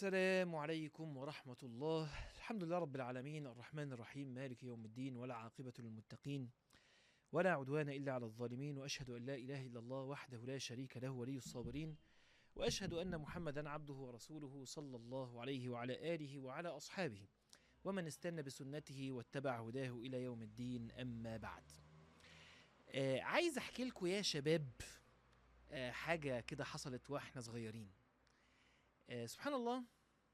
السلام عليكم ورحمة الله الحمد لله رب العالمين الرحمن الرحيم مالك يوم الدين ولا عاقبة للمتقين ولا عدوان إلا على الظالمين وأشهد أن لا إله إلا الله وحده لا شريك له ولي الصابرين وأشهد أن محمدا عبده ورسوله صلى الله عليه وعلى آله وعلى أصحابه ومن استنى بسنته واتبع هداه إلى يوم الدين أما بعد آه عايز أحكي لكم يا شباب آه حاجة كده حصلت وإحنا صغيرين آه سبحان الله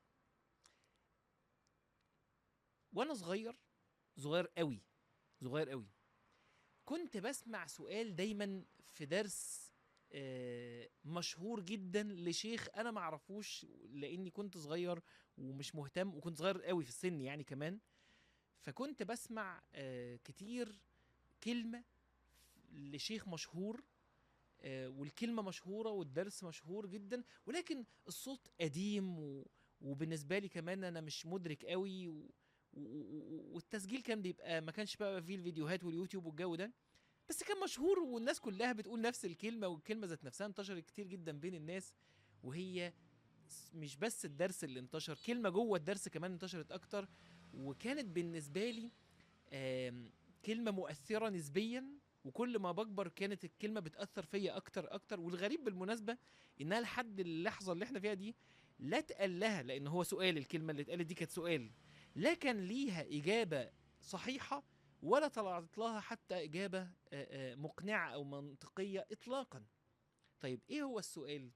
وانا صغير صغير قوي صغير قوي كنت بسمع سؤال دايما في درس آه مشهور جدا لشيخ انا ما اعرفوش لاني كنت صغير ومش مهتم وكنت صغير قوي في السن يعني كمان فكنت بسمع آه كتير كلمه لشيخ مشهور آه، والكلمه مشهوره والدرس مشهور جدا ولكن الصوت قديم و... وبالنسبه لي كمان انا مش مدرك قوي و... و... و... والتسجيل كان بيبقى ما كانش بقى فيه الفيديوهات واليوتيوب والجو ده بس كان مشهور والناس كلها بتقول نفس الكلمه والكلمه ذات نفسها انتشرت كتير جدا بين الناس وهي س- مش بس الدرس اللي انتشر كلمه جوه الدرس كمان انتشرت اكتر وكانت بالنسبه لي آم، كلمه مؤثره نسبيا وكل ما بكبر كانت الكلمه بتاثر فيا اكتر اكتر والغريب بالمناسبه انها لحد اللحظه اللي احنا فيها دي لا اتقال لها لان هو سؤال الكلمه اللي اتقالت دي كانت سؤال لا كان ليها اجابه صحيحه ولا طلعت لها حتى اجابه آه، آه، مقنعه او منطقيه اطلاقا طيب ايه هو السؤال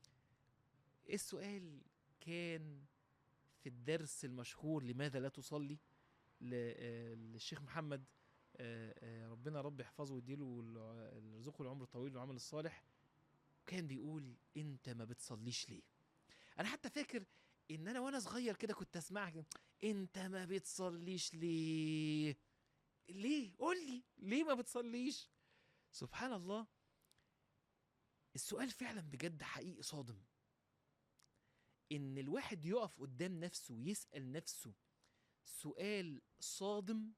السؤال كان في الدرس المشهور لماذا لا تصلي ل- آه، للشيخ محمد آه، آه، ربنا رب يحفظه ويديله الع- يرزقه العمر الطويل والعمل الصالح كان بيقول انت ما بتصليش ليه انا حتى فاكر ان انا وانا صغير كده كنت اسمعها كده، انت ما بتصليش ليه ليه قول لي ليه ما بتصليش سبحان الله السؤال فعلا بجد حقيقي صادم ان الواحد يقف قدام نفسه ويسأل نفسه سؤال صادم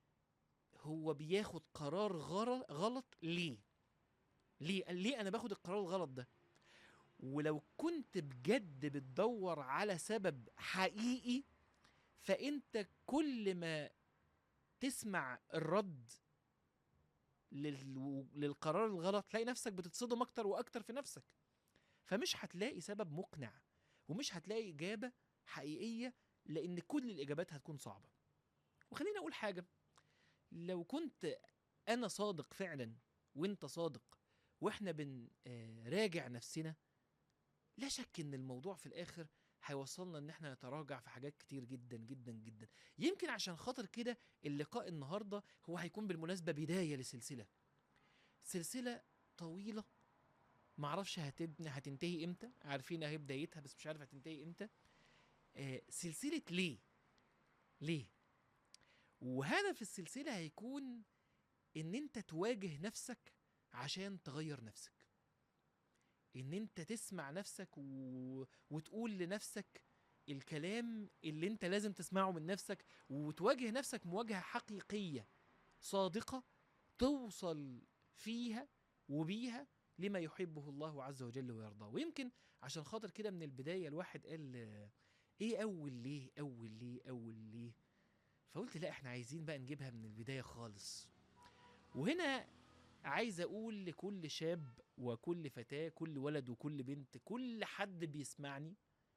هو بياخد قرار غر- غلط ليه ليه ليه انا باخد القرار الغلط ده ولو كنت بجد بتدور على سبب حقيقي فانت كل ما تسمع الرد لل... للقرار الغلط تلاقي نفسك بتتصدم اكتر واكتر في نفسك فمش هتلاقي سبب مقنع ومش هتلاقي اجابه حقيقيه لان كل الاجابات هتكون صعبه وخليني اقول حاجه لو كنت انا صادق فعلا وانت صادق واحنا بنراجع نفسنا لا شك ان الموضوع في الاخر هيوصلنا ان احنا نتراجع في حاجات كتير جدا جدا جدا يمكن عشان خاطر كده اللقاء النهارده هو هيكون بالمناسبه بدايه لسلسله سلسله طويله معرفش هتبني هتنتهي امتى عارفين اهي بدايتها بس مش عارف هتنتهي امتى آه سلسله ليه ليه وهدف السلسله هيكون ان انت تواجه نفسك عشان تغير نفسك ان انت تسمع نفسك و... وتقول لنفسك الكلام اللي انت لازم تسمعه من نفسك وتواجه نفسك مواجهة حقيقية صادقة توصل فيها وبيها لما يحبه الله عز وجل ويرضاه ويمكن عشان خاطر كده من البداية الواحد قال آه، ايه اول ليه اول ليه اول ليه فقلت لا احنا عايزين بقى نجيبها من البداية خالص وهنا عايز اقول لكل شاب وكل فتاة كل ولد وكل بنت كل حد بيسمعني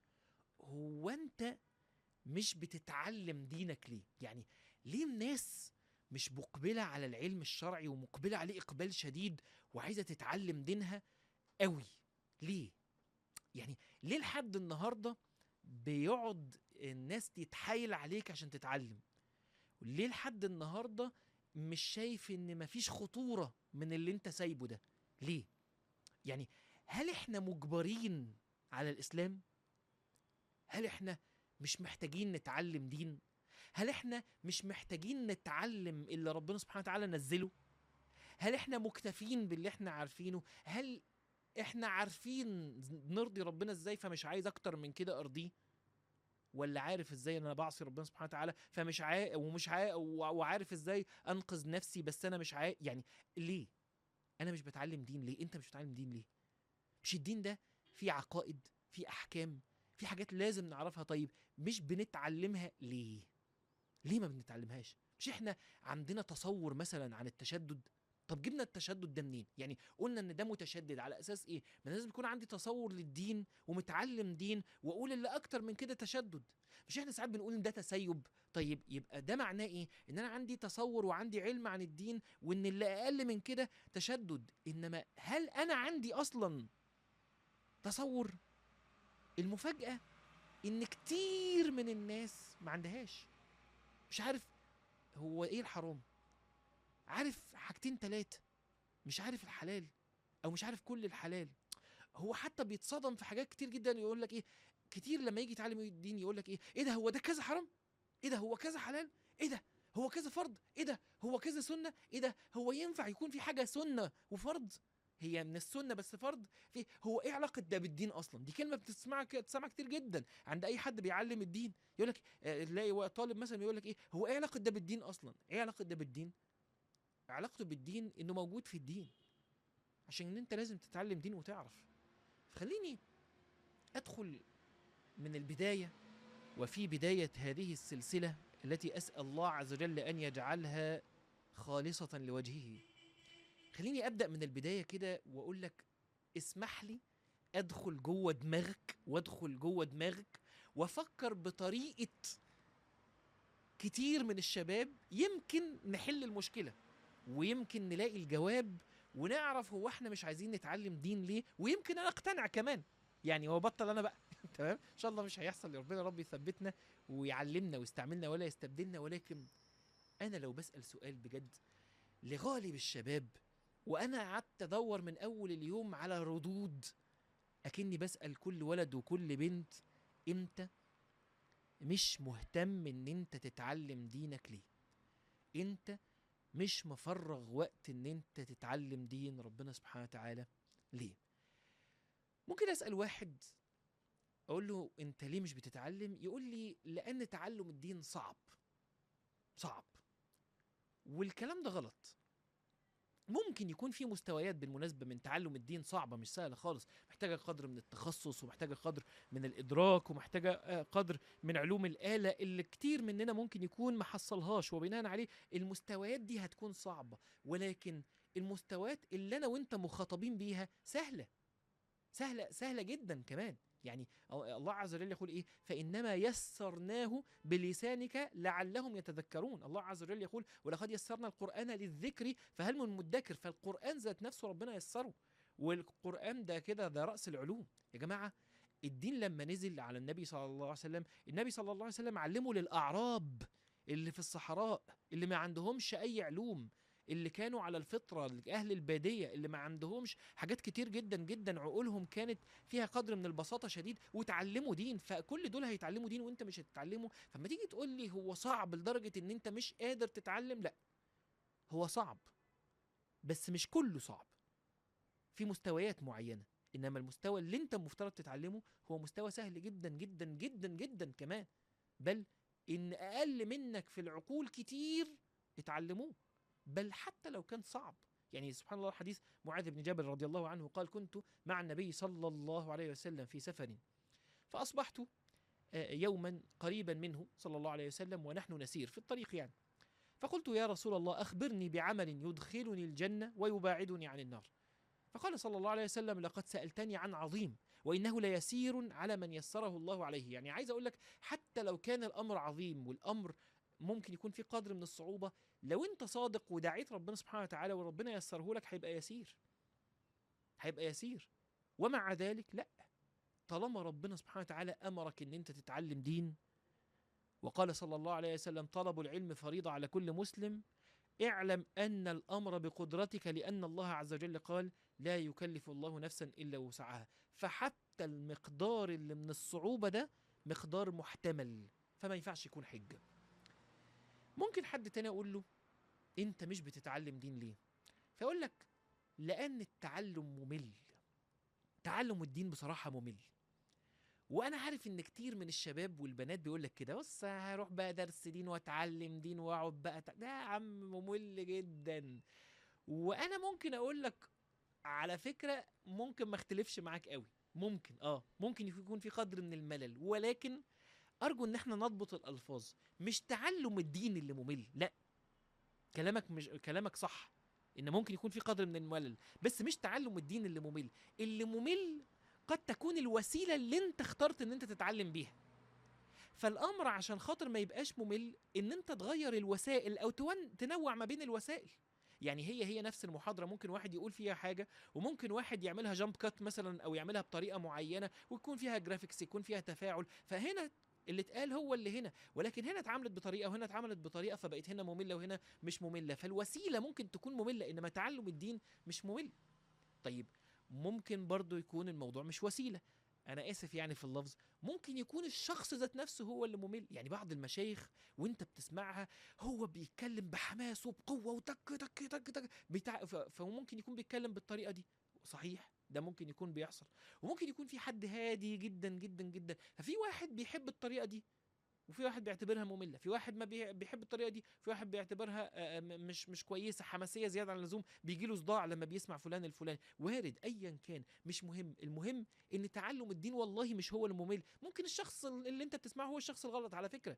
هو انت مش بتتعلم دينك ليه يعني ليه الناس مش مقبلة على العلم الشرعي ومقبلة عليه إقبال شديد وعايزة تتعلم دينها قوي ليه يعني ليه لحد النهاردة بيقعد الناس تتحايل عليك عشان تتعلم ليه لحد النهاردة مش شايف ان مفيش خطورة من اللي انت سايبه ده ليه يعني هل احنا مجبرين على الاسلام هل احنا مش محتاجين نتعلم دين هل احنا مش محتاجين نتعلم اللي ربنا سبحانه وتعالى نزله هل احنا مكتفين باللي احنا عارفينه هل احنا عارفين نرضي ربنا ازاي فمش عايز اكتر من كده ارضيه ولا عارف ازاي ان انا بعصي ربنا سبحانه وتعالى فمش عا... ومش عا... وعارف ازاي انقذ نفسي بس انا مش عا... يعني ليه انا مش بتعلم دين ليه انت مش بتتعلم دين ليه مش الدين ده فيه عقائد فيه احكام في حاجات لازم نعرفها طيب مش بنتعلمها ليه ليه ما بنتعلمهاش مش احنا عندنا تصور مثلا عن التشدد طب جبنا التشدد ده منين يعني قلنا ان ده متشدد على اساس ايه ما لازم يكون عندي تصور للدين ومتعلم دين واقول اللي اكتر من كده تشدد مش احنا ساعات بنقول ان ده تسيب طيب يبقى ده معناه ايه ان انا عندي تصور وعندي علم عن الدين وان اللي اقل من كده تشدد انما هل انا عندي اصلا تصور المفاجاه ان كتير من الناس ما عندهاش مش عارف هو ايه الحرام عارف حاجتين تلاتة مش عارف الحلال او مش عارف كل الحلال هو حتى بيتصدم في حاجات كتير جدا يقول لك ايه كتير لما يجي يتعلم الدين يقول لك ايه ايه ده هو ده كذا حرام ايه ده هو كذا حلال ايه ده هو كذا فرض ايه ده هو كذا سنه ايه ده هو ينفع يكون في حاجه سنه وفرض هي من السنه بس فرض في هو ايه علاقه ده بالدين اصلا دي كلمه بتسمعها ك- بتسمع كتير جدا عند اي حد بيعلم الدين يقول لك آه، تلاقي وا- طالب مثلا يقول لك ايه هو ايه علاقه ده بالدين اصلا ايه علاقه ده بالدين علاقته بالدين انه موجود في الدين عشان انت لازم تتعلم دين وتعرف خليني ادخل من البدايه وفي بدايه هذه السلسله التي اسال الله عز وجل ان يجعلها خالصه لوجهه خليني ابدا من البدايه كده واقول لك اسمح لي ادخل جوه دماغك وادخل جوه دماغك وافكر بطريقه كتير من الشباب يمكن نحل المشكله ويمكن نلاقي الجواب ونعرف هو احنا مش عايزين نتعلم دين ليه ويمكن انا اقتنع كمان يعني هو بطل انا بقى تمام ان شاء الله مش هيحصل يا ربنا رب يثبتنا ويعلمنا ويستعملنا ولا يستبدلنا ولكن انا لو بسال سؤال بجد لغالب الشباب وانا قعدت ادور من اول اليوم على ردود اكني بسال كل ولد وكل بنت امتى مش مهتم ان انت تتعلم دينك ليه انت مش مفرغ وقت ان انت تتعلم دين ربنا سبحانه وتعالى ليه ممكن اسال واحد اقول له انت ليه مش بتتعلم يقول لي لان تعلم الدين صعب صعب والكلام ده غلط ممكن يكون في مستويات بالمناسبه من تعلم الدين صعبه مش سهله خالص محتاجه قدر من التخصص ومحتاجه قدر من الادراك ومحتاجه آه، قدر من علوم الاله اللي كتير مننا ممكن يكون ما حصلهاش وبناء عليه المستويات دي هتكون صعبه ولكن المستويات اللي انا وانت مخاطبين بيها سهله سهله سهله جدا كمان يعني الله عز وجل يقول ايه فانما يسرناه بلسانك لعلهم يتذكرون الله عز وجل يقول ولقد يسرنا القران للذكر فهل من مدكر فالقران ذات نفسه ربنا يسره والقران ده كده ده راس العلوم يا جماعه الدين لما نزل على النبي صلى الله عليه وسلم النبي صلى الله عليه وسلم علمه للاعراب اللي في الصحراء اللي ما عندهمش اي علوم اللي كانوا على الفطره اهل الباديه اللي ما عندهمش حاجات كتير جدا جدا عقولهم كانت فيها قدر من البساطه شديد وتعلموا دين فكل دول هيتعلموا دين وانت مش هتتعلمه فما تيجي تقول لي هو صعب لدرجه ان انت مش قادر تتعلم لا هو صعب بس مش كله صعب في مستويات معينه انما المستوى اللي انت مفترض تتعلمه هو مستوى سهل جدا جدا جدا جدا كمان بل ان اقل منك في العقول كتير اتعلموه بل حتى لو كان صعب يعني سبحان الله حديث معاذ بن جبل رضي الله عنه قال كنت مع النبي صلى الله عليه وسلم في سفر فأصبحت آه، يوما قريبا منه صلى الله عليه وسلم ونحن نسير في الطريق يعني فقلت يا رسول الله أخبرني بعمل يدخلني الجنة ويباعدني عن النار فقال صلى الله عليه وسلم لقد سألتني عن عظيم وإنه ليسير على من يسره الله عليه يعني عايز أقول لك حتى لو كان الأمر عظيم والأمر ممكن يكون في قدر من الصعوبة لو انت صادق ودعيت ربنا سبحانه وتعالى وربنا يسره لك هيبقى يسير هيبقى يسير ومع ذلك لا طالما ربنا سبحانه وتعالى امرك ان انت تتعلم دين وقال صلى الله عليه وسلم طلب العلم فريضه على كل مسلم اعلم ان الامر بقدرتك لان الله عز وجل قال لا يكلف الله نفسا الا وسعها فحتى المقدار اللي من الصعوبه ده مقدار محتمل فما ينفعش يكون حجه ممكن حد تاني اقول له انت مش بتتعلم دين ليه فيقول لك لان التعلم ممل تعلم الدين بصراحه ممل وانا عارف ان كتير من الشباب والبنات بيقول لك كده بص هروح بقى درس دين واتعلم دين واقعد بقى تع- ده يا عم ممل جدا وانا ممكن اقول لك على فكره ممكن ما اختلفش معاك قوي ممكن اه ممكن يكون في قدر من الملل ولكن ارجو ان احنا نضبط الالفاظ مش تعلم الدين اللي ممل لا كلامك مش كلامك صح ان ممكن يكون في قدر من الملل بس مش تعلم الدين اللي ممل اللي ممل قد تكون الوسيله اللي انت اخترت ان انت تتعلم بيها فالامر عشان خاطر ما يبقاش ممل ان انت تغير الوسائل او تون تنوع ما بين الوسائل يعني هي هي نفس المحاضره ممكن واحد يقول فيها حاجه وممكن واحد يعملها جامب كات مثلا او يعملها بطريقه معينه ويكون فيها جرافيكس يكون فيها تفاعل فهنا اللي اتقال هو اللي هنا ولكن هنا اتعملت بطريقه وهنا اتعملت بطريقه فبقت هنا ممله وهنا مش ممله فالوسيله ممكن تكون ممله انما تعلم الدين مش ممل طيب ممكن برضو يكون الموضوع مش وسيله انا اسف يعني في اللفظ ممكن يكون الشخص ذات نفسه هو اللي ممل يعني بعض المشايخ وانت بتسمعها هو بيتكلم بحماس وبقوه وتك تك تك تك بتاع ف- فهو ممكن يكون بيتكلم بالطريقه دي صحيح ده ممكن يكون بيحصل وممكن يكون في حد هادي جدا جدا جدا ففي واحد بيحب الطريقه دي وفي واحد بيعتبرها ممله في واحد ما بي- بيحب الطريقه دي في واحد بيعتبرها آه، م- مش مش كويسه حماسيه زياده عن اللزوم بيجي له صداع لما بيسمع فلان الفلاني وارد ايا كان مش مهم المهم ان تعلم الدين والله مش هو الممل ممكن الشخص اللي انت بتسمعه هو الشخص الغلط على فكره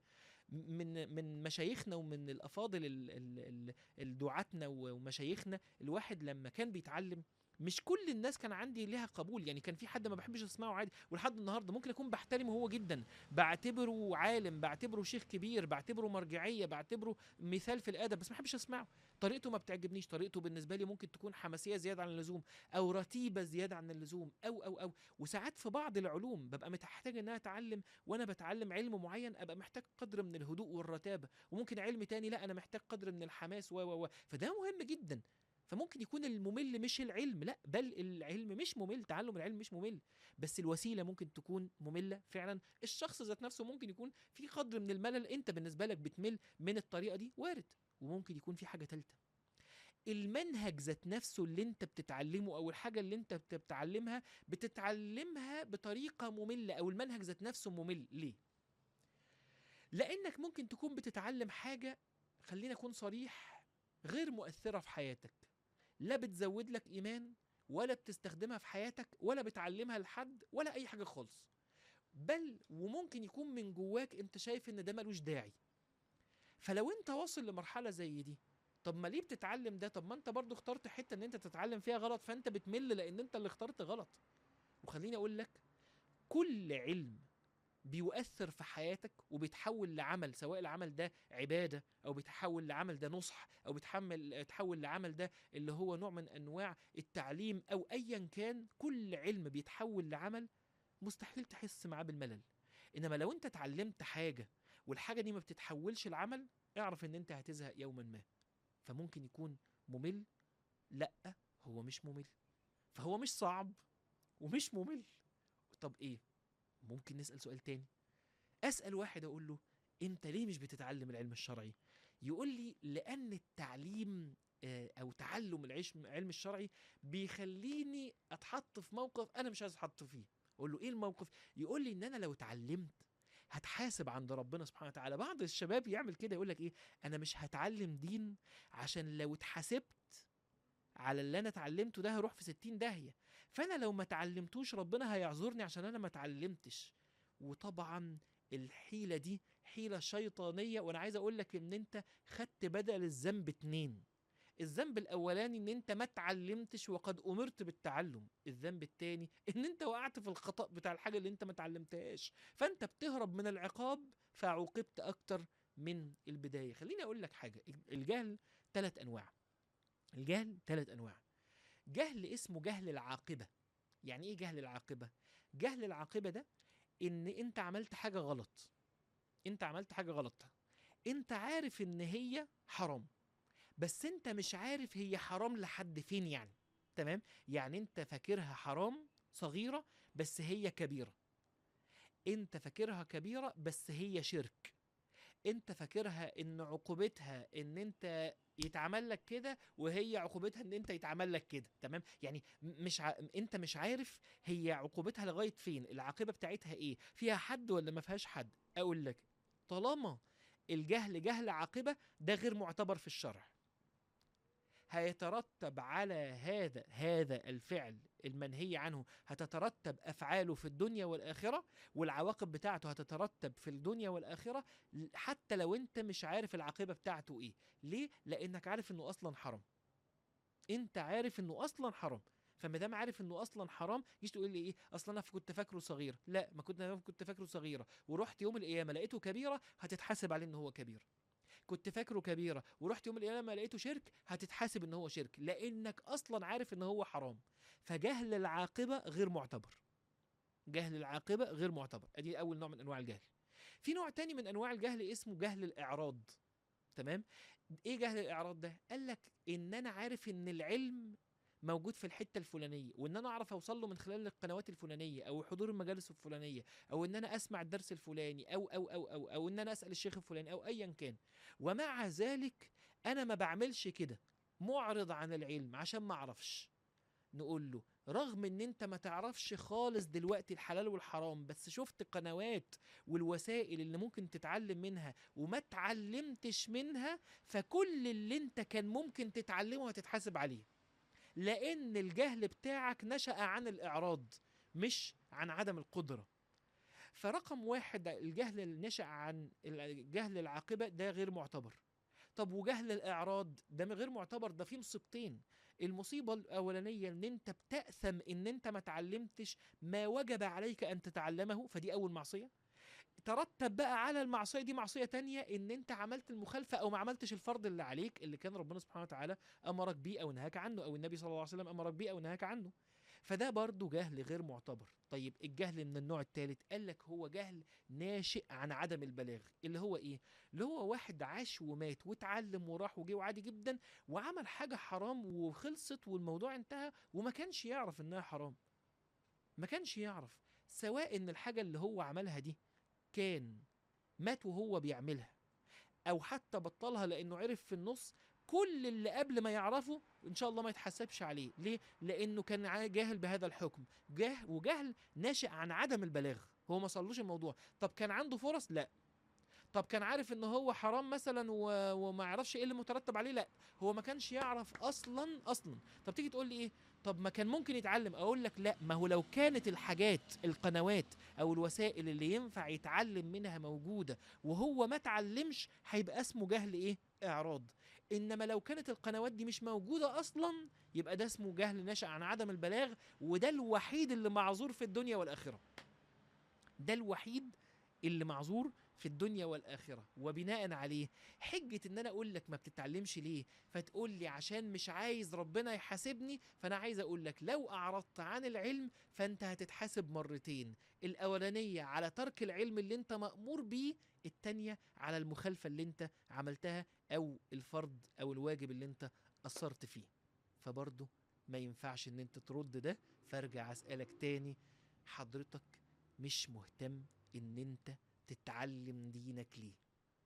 من من مشايخنا ومن الافاضل ال- ال- ال- الدعاتنا ومشايخنا الواحد لما كان بيتعلم مش كل الناس كان عندي ليها قبول يعني كان في حد ما بحبش اسمعه عادي ولحد النهارده ممكن اكون بحترمه هو جدا بعتبره عالم بعتبره شيخ كبير بعتبره مرجعيه بعتبره مثال في الادب بس ما بحبش اسمعه طريقته ما بتعجبنيش طريقته بالنسبه لي ممكن تكون حماسيه زياده عن اللزوم او رتيبه زياده عن اللزوم او او او وساعات في بعض العلوم ببقى محتاج ان انا اتعلم وانا بتعلم علم معين ابقى محتاج قدر من الهدوء والرتابه وممكن علم تاني لا انا محتاج قدر من الحماس و و و فده مهم جدا فممكن يكون الممل مش العلم لا بل العلم مش ممل تعلم العلم مش ممل بس الوسيله ممكن تكون ممله فعلا الشخص ذات نفسه ممكن يكون في قدر من الملل انت بالنسبه لك بتمل من الطريقه دي وارد وممكن يكون في حاجه ثالثه المنهج ذات نفسه اللي انت بتتعلمه او الحاجه اللي انت بت- بتتعلمها بتتعلمها بطريقه ممله او المنهج ذات نفسه ممل ليه لانك ممكن تكون بتتعلم حاجه خلينا اكون صريح غير مؤثره في حياتك لا بتزود لك ايمان ولا بتستخدمها في حياتك ولا بتعلمها لحد ولا اي حاجه خالص بل وممكن يكون من جواك انت شايف ان ده ملوش داعي فلو انت واصل لمرحله زي دي طب ما ليه بتتعلم ده طب ما انت برضو اخترت حته ان انت تتعلم فيها غلط فانت بتمل لان انت اللي اخترت غلط وخليني اقول لك كل علم بيؤثر في حياتك وبيتحول لعمل سواء العمل ده عباده او بيتحول لعمل ده نصح او بيتحمل يتحول لعمل ده اللي هو نوع من انواع التعليم او ايا كان كل علم بيتحول لعمل مستحيل تحس معاه بالملل انما لو انت اتعلمت حاجه والحاجه دي ما بتتحولش لعمل اعرف ان انت هتزهق يوما ما فممكن يكون ممل لا هو مش ممل فهو مش صعب ومش ممل طب ايه ممكن نسال سؤال تاني اسال واحد اقول له انت ليه مش بتتعلم العلم الشرعي يقول لي لان التعليم آه، او تعلم العلم العلم الشرعي بيخليني اتحط في موقف انا مش عايز اتحط فيه اقول له ايه الموقف يقول لي ان انا لو اتعلمت هتحاسب عند ربنا سبحانه وتعالى بعض الشباب يعمل كده يقول لك ايه انا مش هتعلم دين عشان لو اتحاسبت على اللي انا اتعلمته ده هروح في ستين داهية فانا لو ما اتعلمتوش ربنا هيعذرني عشان انا ما اتعلمتش وطبعا الحيلة دي حيلة شيطانية وانا عايز اقول لك ان انت خدت بدل الذنب اتنين الذنب الاولاني ان انت ما اتعلمتش وقد امرت بالتعلم الذنب التاني ان انت وقعت في الخطأ بتاع الحاجة اللي انت ما اتعلمتهاش فانت بتهرب من العقاب فعوقبت اكتر من البداية خليني اقول لك حاجة الجهل ثلاث انواع الجهل ثلاث انواع جهل اسمه جهل العاقبة يعني ايه جهل العاقبة جهل العاقبة ده ان انت عملت حاجة غلط انت عملت حاجة غلط انت عارف ان هي حرام بس انت مش عارف هي حرام لحد فين يعني تمام يعني انت فاكرها حرام صغيرة بس هي كبيرة انت فاكرها كبيرة بس هي شرك انت فاكرها ان عقوبتها ان انت يتعمل لك كده وهي عقوبتها ان انت يتعمل لك كده تمام يعني م- مش ع... انت مش عارف هي عقوبتها لغايه فين العاقبه بتاعتها ايه فيها حد ولا ما فيهاش حد اقول لك طالما الجهل جهل عاقبه ده غير معتبر في الشرع هيترتب على هذا هذا الفعل المنهي عنه هتترتب افعاله في الدنيا والاخره والعواقب بتاعته هتترتب في الدنيا والاخره ل- حتى لو انت مش عارف العاقبه بتاعته ايه ليه لانك عارف انه اصلا حرام انت عارف انه اصلا حرام فما دام عارف انه اصلا حرام جيش تقول لي ايه اصلا انا كنت فاكره صغير لا ما كنت أنا كنت فاكره صغيره ورحت يوم القيامه لقيته كبيره هتتحاسب عليه ان هو كبير كنت فاكره كبيره ورحت يوم القيامه لقيته شرك هتتحاسب ان هو شرك لانك اصلا عارف ان هو حرام فجهل العاقبه غير معتبر جهل العاقبه غير معتبر ادي اول نوع من انواع الجهل في نوع تاني من انواع الجهل اسمه جهل الاعراض تمام ايه جهل الاعراض ده قال لك ان انا عارف ان العلم موجود في الحته الفلانيه وان انا اعرف اوصل له من خلال القنوات الفلانيه او حضور المجالس الفلانيه او ان انا اسمع الدرس الفلاني او او او او او ان انا اسال الشيخ الفلاني او ايا كان ومع ذلك انا ما بعملش كده معرض عن العلم عشان ما اعرفش نقول له رغم ان انت ما تعرفش خالص دلوقتي الحلال والحرام بس شفت قنوات والوسائل اللي ممكن تتعلم منها وما اتعلمتش منها فكل اللي انت كان ممكن تتعلمه هتتحاسب عليه لان الجهل بتاعك نشأ عن الاعراض مش عن عدم القدرة فرقم واحد الجهل اللي نشأ عن جهل العاقبة ده غير معتبر طب وجهل الاعراض ده غير معتبر ده فيه مصيبتين المصيبة الأولانية إن أنت بتأثم إن أنت ما تعلمتش ما وجب عليك أن تتعلمه فدي أول معصية ترتب بقى على المعصية دي معصية تانية إن أنت عملت المخالفة أو ما عملتش الفرض اللي عليك اللي كان ربنا سبحانه وتعالى أمرك بيه أو نهاك عنه أو النبي صلى الله عليه وسلم أمرك بيه أو نهاك عنه فده برضو جهل غير معتبر طيب الجهل من النوع الثالث قال لك هو جهل ناشئ عن عدم البلاغ اللي هو ايه اللي هو واحد عاش ومات واتعلم وراح وجه وعادي جدا وعمل حاجة حرام وخلصت والموضوع انتهى وما كانش يعرف انها حرام ما كانش يعرف سواء ان الحاجة اللي هو عملها دي كان مات وهو بيعملها او حتى بطلها لانه عرف في النص كل اللي قبل ما يعرفه ان شاء الله ما يتحسبش عليه ليه لانه كان ع- جاهل بهذا الحكم جاه وجهل ناشئ عن عدم البلاغ هو ما صلوش الموضوع طب كان عنده فرص لا طب كان عارف ان هو حرام مثلا و... وما يعرفش ايه اللي مترتب عليه لا هو ما كانش يعرف اصلا اصلا طب تيجي تقول لي ايه طب ما كان ممكن يتعلم اقول لك لا ما هو لو كانت الحاجات القنوات او الوسائل اللي ينفع يتعلم منها موجوده وهو ما اتعلمش هيبقى اسمه جهل ايه اعراض انما لو كانت القنوات دي مش موجوده اصلا يبقى ده اسمه جهل نشأ عن عدم البلاغ وده الوحيد اللي معذور في الدنيا والاخره ده الوحيد اللي معذور في الدنيا والاخره وبناء عليه حجه ان انا اقول لك ما بتتعلمش ليه فتقول لي عشان مش عايز ربنا يحاسبني فانا عايز اقول لك لو اعرضت عن العلم فانت هتتحاسب مرتين الاولانيه على ترك العلم اللي انت مامور بيه التانية على المخالفه اللي انت عملتها او الفرض او الواجب اللي انت قصرت فيه فبرضه ما ينفعش ان انت ترد ده فارجع اسالك تاني حضرتك مش مهتم ان انت تتعلم دينك ليه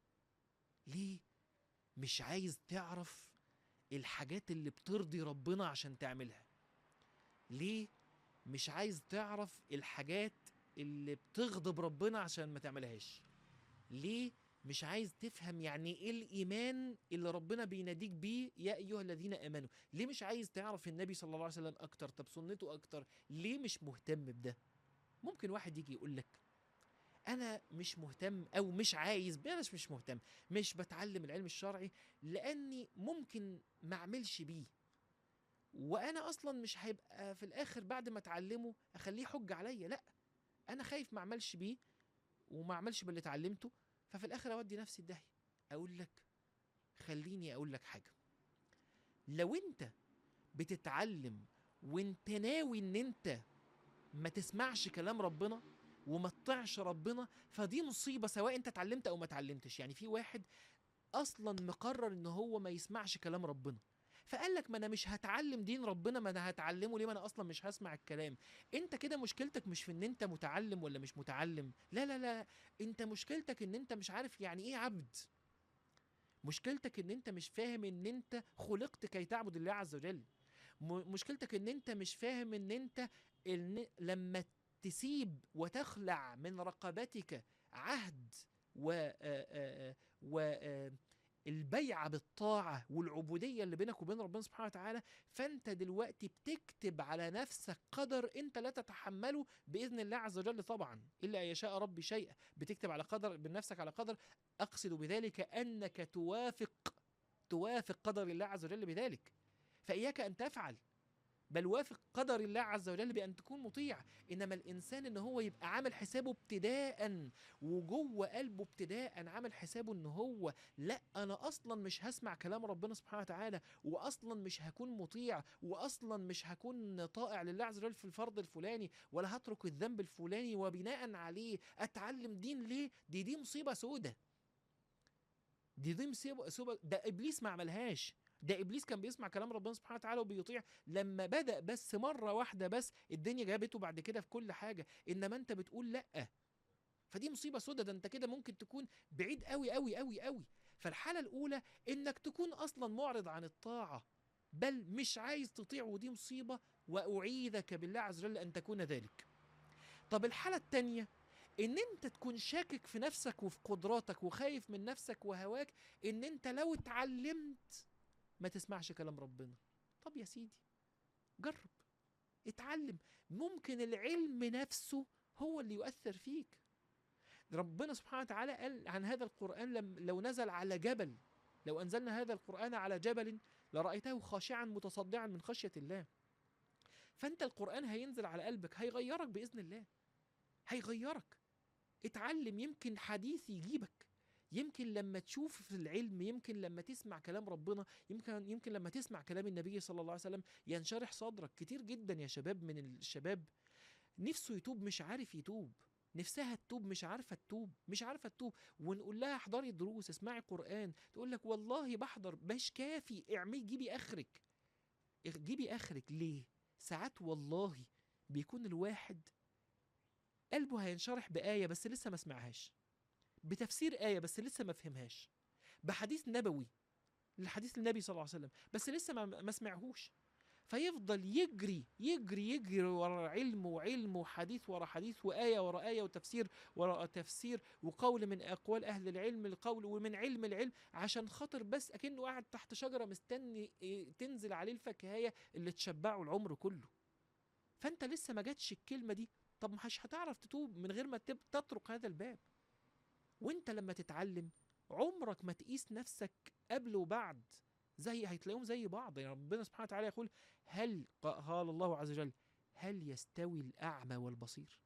ليه مش عايز تعرف الحاجات اللي بترضي ربنا عشان تعملها ليه مش عايز تعرف الحاجات اللي بتغضب ربنا عشان ما تعملهاش ليه مش عايز تفهم يعني ايه الايمان اللي ربنا بيناديك بيه يا ايها الذين امنوا ليه مش عايز تعرف النبي صلى الله عليه وسلم اكتر طب سنته اكتر ليه مش مهتم بده ممكن واحد يجي يقول لك انا مش مهتم او مش عايز بلاش مش مهتم مش بتعلم العلم الشرعي لاني ممكن ما اعملش بيه وانا اصلا مش هيبقى في الاخر بعد ما اتعلمه اخليه حجه عليا لا انا خايف ما اعملش بيه وما اعملش باللي اتعلمته ففي الاخر اودي نفسي الداهيه اقول لك خليني اقول لك حاجه لو انت بتتعلم وانت ناوي ان انت ما تسمعش كلام ربنا وما تطيعش ربنا فدي مصيبه سواء انت اتعلمت او ما اتعلمتش يعني في واحد اصلا مقرر ان هو ما يسمعش كلام ربنا فقال لك ما انا مش هتعلم دين ربنا ما انا هتعلمه ليه ما انا اصلا مش هسمع الكلام انت كده مشكلتك مش في ان انت متعلم ولا مش متعلم لا لا لا انت مشكلتك ان انت مش عارف يعني ايه عبد مشكلتك ان انت مش فاهم ان انت خلقت كي تعبد الله عز وجل م- مشكلتك ان انت مش فاهم ان انت إن لما تسيب وتخلع من رقبتك عهد و آه، آه، و آه، البيعة بالطاعة والعبودية اللي بينك وبين ربنا سبحانه وتعالى فانت دلوقتي بتكتب على نفسك قدر انت لا تتحمله باذن الله عز وجل طبعا الا ان يشاء ربي شيئا بتكتب على قدر بنفسك على قدر اقصد بذلك انك توافق توافق قدر الله عز وجل بذلك فاياك ان تفعل بل وافق قدر الله عز وجل بان تكون مطيع انما الانسان ان هو يبقى عامل حسابه ابتداء وجوه قلبه ابتداء عامل حسابه ان هو لا انا اصلا مش هسمع كلام ربنا سبحانه وتعالى واصلا مش هكون مطيع واصلا مش هكون طائع لله عز وجل في الفرض الفلاني ولا هترك الذنب الفلاني وبناء عليه اتعلم دين ليه دي دي مصيبه سودة دي دي مصيبه سودة ده ابليس ما عملهاش ده ابليس كان بيسمع كلام ربنا سبحانه وتعالى وبيطيع لما بدا بس مره واحده بس الدنيا جابته بعد كده في كل حاجه انما انت بتقول لا فدي مصيبه سودة ده انت كده ممكن تكون بعيد قوي قوي قوي قوي فالحاله الاولى انك تكون اصلا معرض عن الطاعه بل مش عايز تطيع ودي مصيبه واعيذك بالله عز وجل ان تكون ذلك طب الحاله الثانيه ان انت تكون شاكك في نفسك وفي قدراتك وخايف من نفسك وهواك ان انت لو اتعلمت ما تسمعش كلام ربنا طب يا سيدي جرب اتعلم ممكن العلم نفسه هو اللي يؤثر فيك ربنا سبحانه وتعالى قال عن هذا القرآن لم لو نزل على جبل لو أنزلنا هذا القرآن على جبل لرأيته خاشعا متصدعا من خشية الله فأنت القرآن هينزل على قلبك هيغيرك بإذن الله هيغيرك اتعلم يمكن حديث يجيبك يمكن لما تشوف في العلم يمكن لما تسمع كلام ربنا يمكن يمكن لما تسمع كلام النبي صلى الله عليه وسلم ينشرح صدرك كتير جدا يا شباب من الشباب نفسه يتوب مش عارف يتوب نفسها تتوب مش عارفه تتوب مش عارفه تتوب ونقول لها احضري دروس اسمعي قران تقول لك والله بحضر مش كافي اعملي جيبي اخرك جيبي اخرك ليه ساعات والله بيكون الواحد قلبه هينشرح بآية بس لسه ما سمعهاش بتفسير آية بس لسه ما فهمهاش بحديث نبوي لحديث النبي صلى الله عليه وسلم بس لسه ما, ما سمعهوش فيفضل يجري يجري يجري ورا علم وعلم وحديث ورا حديث وآية ورا آية وتفسير ورا تفسير وقول من أقوال أهل العلم القول ومن علم العلم عشان خاطر بس أكنه قاعد تحت شجرة مستني تنزل عليه الفكهية اللي تشبعه العمر كله فأنت لسه ما جاتش الكلمة دي طب مش هتعرف تتوب من غير ما تطرق هذا الباب وانت لما تتعلم عمرك ما تقيس نفسك قبل وبعد زي هتلاقيهم زي بعض يعني ربنا سبحانه وتعالى يقول هل قال الله عز وجل هل يستوي الأعمى والبصير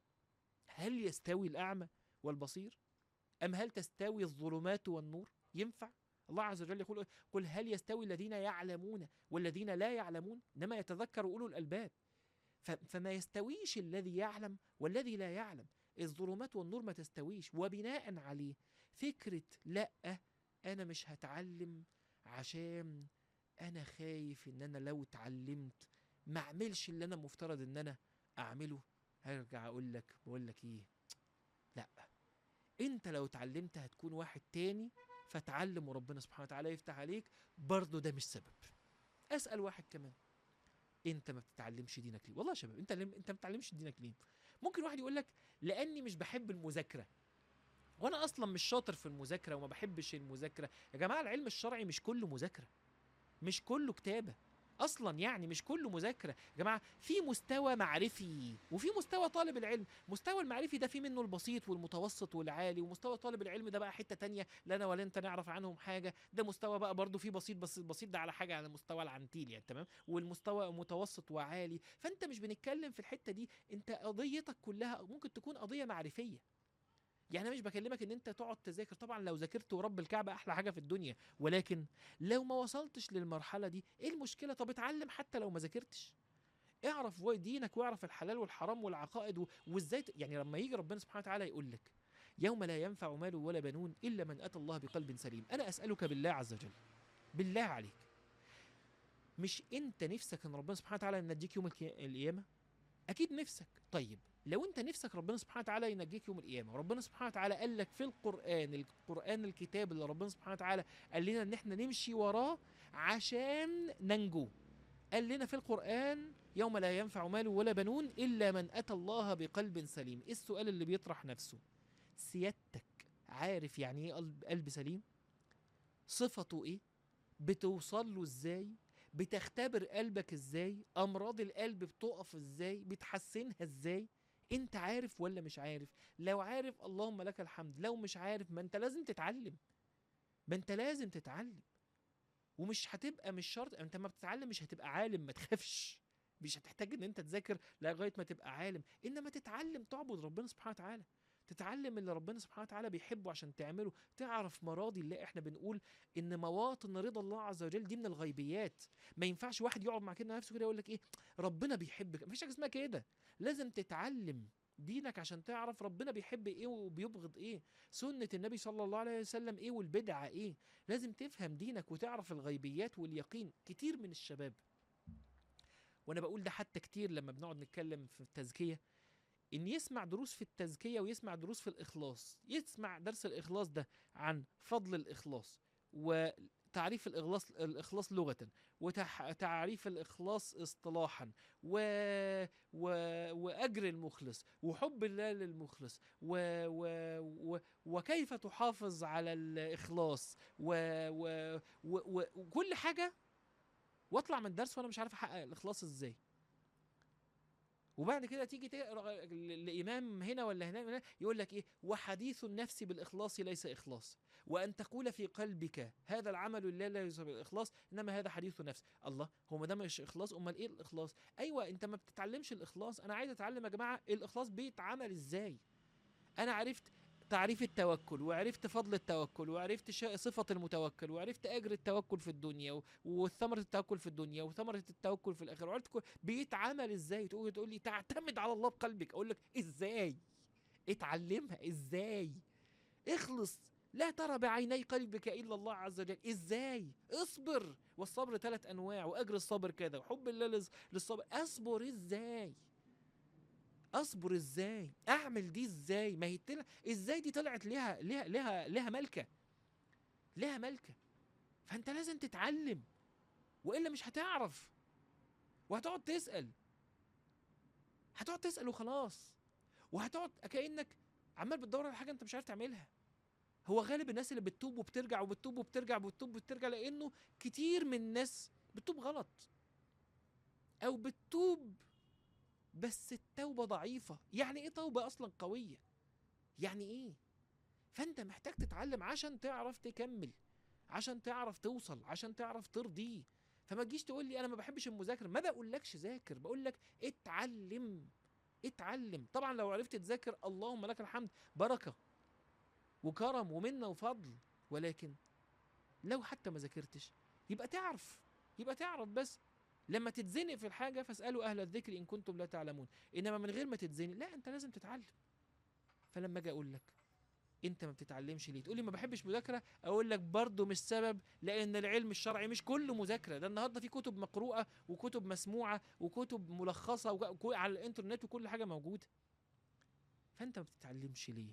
هل يستوي الأعمى والبصير أم هل تستوي الظلمات والنور ينفع الله عز وجل يقول قل هل يستوي الذين يعلمون والذين لا يعلمون إنما يتذكر أولو الألباب فما يستويش الذي يعلم والذي لا يعلم الظلمات والنور ما تستويش وبناء عليه فكرة لا أنا مش هتعلم عشان أنا خايف إن أنا لو اتعلمت ما أعملش اللي أنا مفترض إن أنا أعمله هرجع أقول لك بقول لك إيه لا أنت لو اتعلمت هتكون واحد تاني فتعلم وربنا سبحانه وتعالى يفتح عليك برضه ده مش سبب أسأل واحد كمان انت ما بتتعلمش دينك ليه والله يا شباب انت لم... انت ما بتتعلمش دينك ليه ممكن واحد يقول لك لاني مش بحب المذاكره وانا اصلا مش شاطر في المذاكره وما بحبش المذاكره يا جماعه العلم الشرعي مش كله مذاكره مش كله كتابه اصلا يعني مش كله مذاكره يا جماعه في مستوى معرفي وفي مستوى طالب العلم مستوى المعرفي ده في منه البسيط والمتوسط والعالي ومستوى طالب العلم ده بقى حته تانية لا انا ولا انت نعرف عنهم حاجه ده مستوى بقى برضه في بسيط بس البسيط ده على حاجه على مستوى العنتيل يعني تمام والمستوى متوسط وعالي فانت مش بنتكلم في الحته دي انت قضيتك كلها ممكن تكون قضيه معرفيه يعني انا مش بكلمك ان انت تقعد تذاكر طبعا لو ذاكرت ورب الكعبه احلى حاجه في الدنيا ولكن لو ما وصلتش للمرحله دي ايه المشكله طب اتعلم حتى لو ما ذاكرتش اعرف دينك واعرف الحلال والحرام والعقائد وازاي يعني لما يجي ربنا سبحانه وتعالى يقول لك يوم لا ينفع مال ولا بنون الا من اتى الله بقلب سليم انا اسالك بالله عز وجل بالله عليك مش انت نفسك ان ربنا سبحانه وتعالى ينجيك يوم القيامه اكيد نفسك طيب لو انت نفسك ربنا سبحانه وتعالى ينجيك يوم القيامه وربنا سبحانه وتعالى قال لك في القران القران الكتاب اللي ربنا سبحانه وتعالى قال لنا ان احنا نمشي وراه عشان ننجو قال لنا في القران يوم لا ينفع مال ولا بنون الا من اتى الله بقلب سليم ايه السؤال اللي بيطرح نفسه سيادتك عارف يعني ايه قلب, قلب سليم صفته ايه بتوصل له ازاي بتختبر قلبك ازاي امراض القلب بتقف ازاي بتحسنها ازاي انت عارف ولا مش عارف لو عارف اللهم لك الحمد لو مش عارف ما انت لازم تتعلم ما انت لازم تتعلم ومش هتبقى مش شرط انت ما بتتعلم مش هتبقى عالم ما تخافش مش هتحتاج ان انت تذاكر لغايه ما تبقى عالم انما تتعلم تعبد ربنا سبحانه وتعالى تتعلم اللي ربنا سبحانه وتعالى بيحبه عشان تعمله تعرف مراضي الله احنا بنقول ان مواطن رضا الله عز وجل دي من الغيبيات ما ينفعش واحد يقعد مع كده نفسه كده يقول لك ايه ربنا بيحبك مفيش حاجه اسمها كده لازم تتعلم دينك عشان تعرف ربنا بيحب ايه وبيبغض ايه سنة النبي صلى الله عليه وسلم ايه والبدعة ايه لازم تفهم دينك وتعرف الغيبيات واليقين كتير من الشباب وانا بقول ده حتى كتير لما بنقعد نتكلم في التزكية ان يسمع دروس في التزكية ويسمع دروس في الاخلاص يسمع درس الاخلاص ده عن فضل الاخلاص وتعريف الاخلاص الاخلاص لغة وتعريف الاخلاص اصطلاحا و... و... واجر المخلص وحب الله للمخلص و... و... و... وكيف تحافظ على الاخلاص و... و... و... و... وكل حاجة واطلع من الدرس وانا مش عارف احقق الاخلاص ازاي وبعد كده تيجي تقرا الامام هنا ولا هنا يقول لك ايه وحديث النفس بالاخلاص ليس اخلاص وان تقول في قلبك هذا العمل لله لا ليس بالاخلاص انما هذا حديث نفس الله هو ما ده مش اخلاص امال ايه الاخلاص ايوه انت ما بتتعلمش الاخلاص انا عايز اتعلم يا جماعه الاخلاص بيتعمل ازاي انا عرفت تعريف التوكل وعرفت فضل التوكل وعرفت صفة المتوكل وعرفت أجر التوكل في الدنيا وثمرة التوكل في الدنيا وثمرة التوكل في الآخرة وعرفت بيتعمل إزاي تقول تقول لي تعتمد على الله بقلبك أقول لك إزاي اتعلمها إزاي اخلص لا ترى بعيني قلبك إلا الله عز وجل إزاي اصبر والصبر ثلاث أنواع وأجر الصبر كذا وحب الله للصبر أصبر إزاي اصبر ازاي اعمل دي ازاي ما هي طلع ازاي دي طلعت ليها ليها ليها ليها ملكه ليها ملكه فانت لازم تتعلم والا مش هتعرف وهتقعد تسال هتقعد تسال وخلاص وهتقعد كانك عمال بتدور على حاجه انت مش عارف تعملها هو غالب الناس اللي بتتوب وبترجع وبتتوب وبترجع وبتتوب وبترجع لانه كتير من الناس بتتوب غلط او بتتوب بس التوبة ضعيفة يعني ايه توبة اصلا قوية يعني ايه فانت محتاج تتعلم عشان تعرف تكمل عشان تعرف توصل عشان تعرف ترضيه فما تجيش تقول لي انا ما بحبش المذاكره ما بقولكش ذاكر بقول لك اتعلم اتعلم طبعا لو عرفت تذاكر اللهم لك الحمد بركه وكرم ومنه وفضل ولكن لو حتى ما ذاكرتش يبقى تعرف يبقى تعرف بس لما تتزنق في الحاجة فاسألوا أهل الذكر إن كنتم لا تعلمون إنما من غير ما تتزنق لا أنت لازم تتعلم فلما أجي أقول لك أنت ما بتتعلمش ليه تقول لي ما بحبش مذاكرة أقول لك برضه مش سبب لأن العلم الشرعي مش كله مذاكرة ده النهاردة في كتب مقروءة وكتب مسموعة وكتب ملخصة وك... على الإنترنت وكل حاجة موجودة فأنت ما بتتعلمش ليه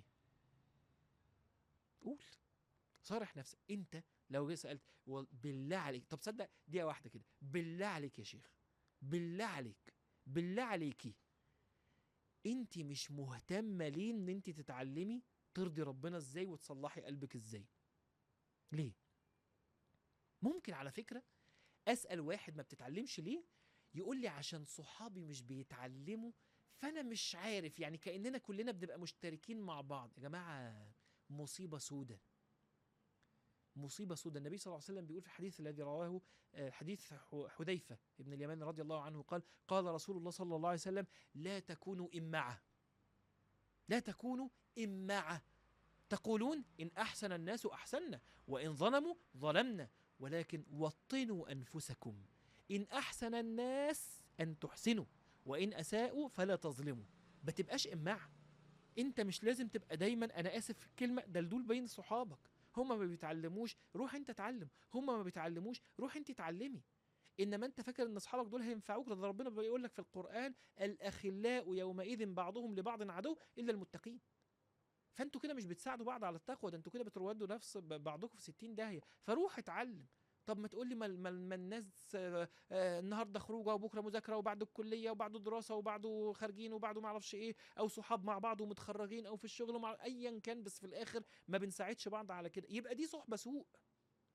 قول صارح نفسك أنت لو جه سالت بالله عليك طب صدق دقيقه واحده كده بالله عليك يا شيخ بالله عليك بالله عليكي انت مش مهتمه ليه ان انت تتعلمي ترضي ربنا ازاي وتصلحي قلبك ازاي ليه ممكن على فكره اسال واحد ما بتتعلمش ليه يقول لي عشان صحابي مش بيتعلموا فانا مش عارف يعني كاننا كلنا بنبقى مشتركين مع بعض يا جماعه مصيبه سودة مصيبة سودة النبي صلى الله عليه وسلم بيقول في الحديث الذي رواه حديث حذيفة ابن اليمان رضي الله عنه قال قال رسول الله صلى الله عليه وسلم لا تكونوا إمعة لا تكونوا إمعة تقولون إن أحسن الناس أحسننا وإن ظلموا ظلمنا ولكن وطنوا أنفسكم إن أحسن الناس أن تحسنوا وإن أساءوا فلا تظلموا ما تبقاش إمعة أنت مش لازم تبقى دايما أنا آسف في الكلمة دلدول بين صحابك هما ما بيتعلموش روح انت اتعلم هما ما بيتعلموش روح انت اتعلمي انما انت فاكر ان اصحابك دول هينفعوك ده ربنا بيقول لك في القران الاخلاء يومئذ بعضهم لبعض عدو الا المتقين فانتوا كده مش بتساعدوا بعض على التقوى ده انتوا كده بترودوا نفس بعضكم في 60 داهيه فروح اتعلم طب ما تقول لي ما, ما, ما الناس آه آه النهارده خروجه وبكره مذاكره وبعد الكليه وبعد دراسه وبعده خارجين وبعده ما اعرفش ايه او صحاب مع بعض ومتخرجين او في الشغل مع ايا كان بس في الاخر ما بنساعدش بعض على كده يبقى دي صحبه سوء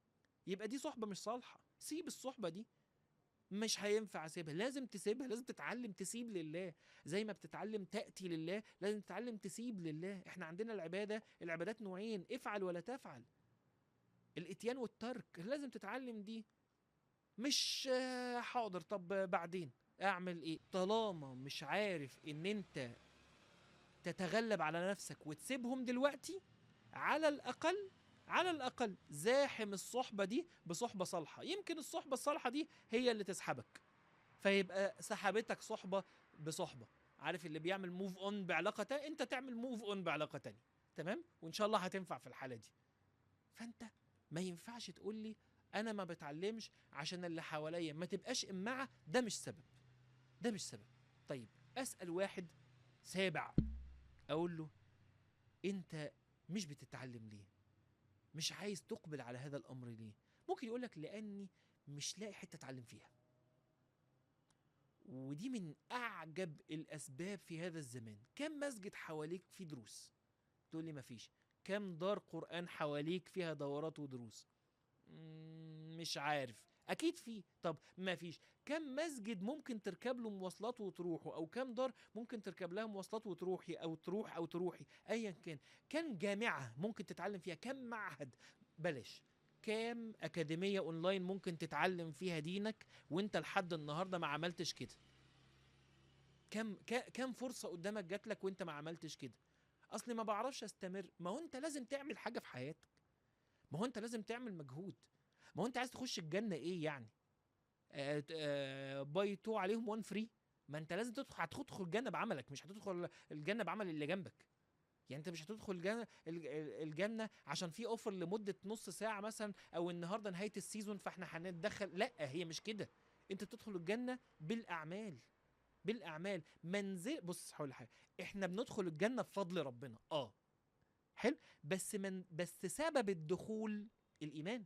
يبقى دي صحبه مش صالحه سيب الصحبه دي مش هينفع اسيبها لازم تسيبها لازم تتعلم تسيب لله زي ما بتتعلم تاتي لله لازم تتعلم تسيب لله احنا عندنا العباده العبادات نوعين افعل ولا تفعل الاتيان والترك لازم تتعلم دي مش آه، حاضر طب بعدين اعمل ايه طالما مش عارف ان انت تتغلب على نفسك وتسيبهم دلوقتي على الاقل على الاقل زاحم الصحبه دي بصحبه صالحه يمكن الصحبه الصالحه دي هي اللي تسحبك فيبقى سحبتك صحبه بصحبه عارف اللي بيعمل موف اون بعلاقه تانية انت تعمل موف اون بعلاقه تانية تمام وان شاء الله هتنفع في الحاله دي فانت ما ينفعش تقول لي انا ما بتعلمش عشان اللي حواليا ما تبقاش امعه ده مش سبب ده مش سبب طيب اسال واحد سابع اقول له انت مش بتتعلم ليه مش عايز تقبل على هذا الامر ليه ممكن يقول لك لاني مش لاقي حته اتعلم فيها ودي من اعجب الاسباب في هذا الزمان كم مسجد حواليك فيه دروس تقول لي مفيش كم دار قران حواليك فيها دورات ودروس مم، مش عارف اكيد في طب ما فيش كم مسجد ممكن تركب له مواصلات وتروحوا او كم دار ممكن تركب لها مواصلات وتروحي او تروح او تروحي ايا كان كم جامعه ممكن تتعلم فيها كم معهد بلاش كام اكاديميه اونلاين ممكن تتعلم فيها دينك وانت لحد النهارده ما عملتش كده كم كا- كم فرصه قدامك جات لك وانت ما عملتش كده اصلي ما بعرفش استمر ما هو انت لازم تعمل حاجه في حياتك ما هو انت لازم تعمل مجهود ما هو انت عايز تخش الجنه ايه يعني آه ت- آه باي تو عليهم وان فري ما انت لازم تدخل هتدخل الجنه بعملك مش هتدخل الجنه بعمل اللي جنبك يعني انت مش هتدخل الجنه الج- الجنه عشان في اوفر لمده نص ساعه مثلا او النهارده نهايه السيزون فاحنا هنتدخل لا هي مش كده انت بتدخل الجنه بالاعمال بالاعمال منزل بص هقول لك حاجه احنا بندخل الجنه بفضل ربنا اه حلو بس من بس سبب الدخول الايمان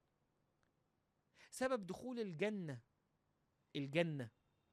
سبب دخول الجنه الجنه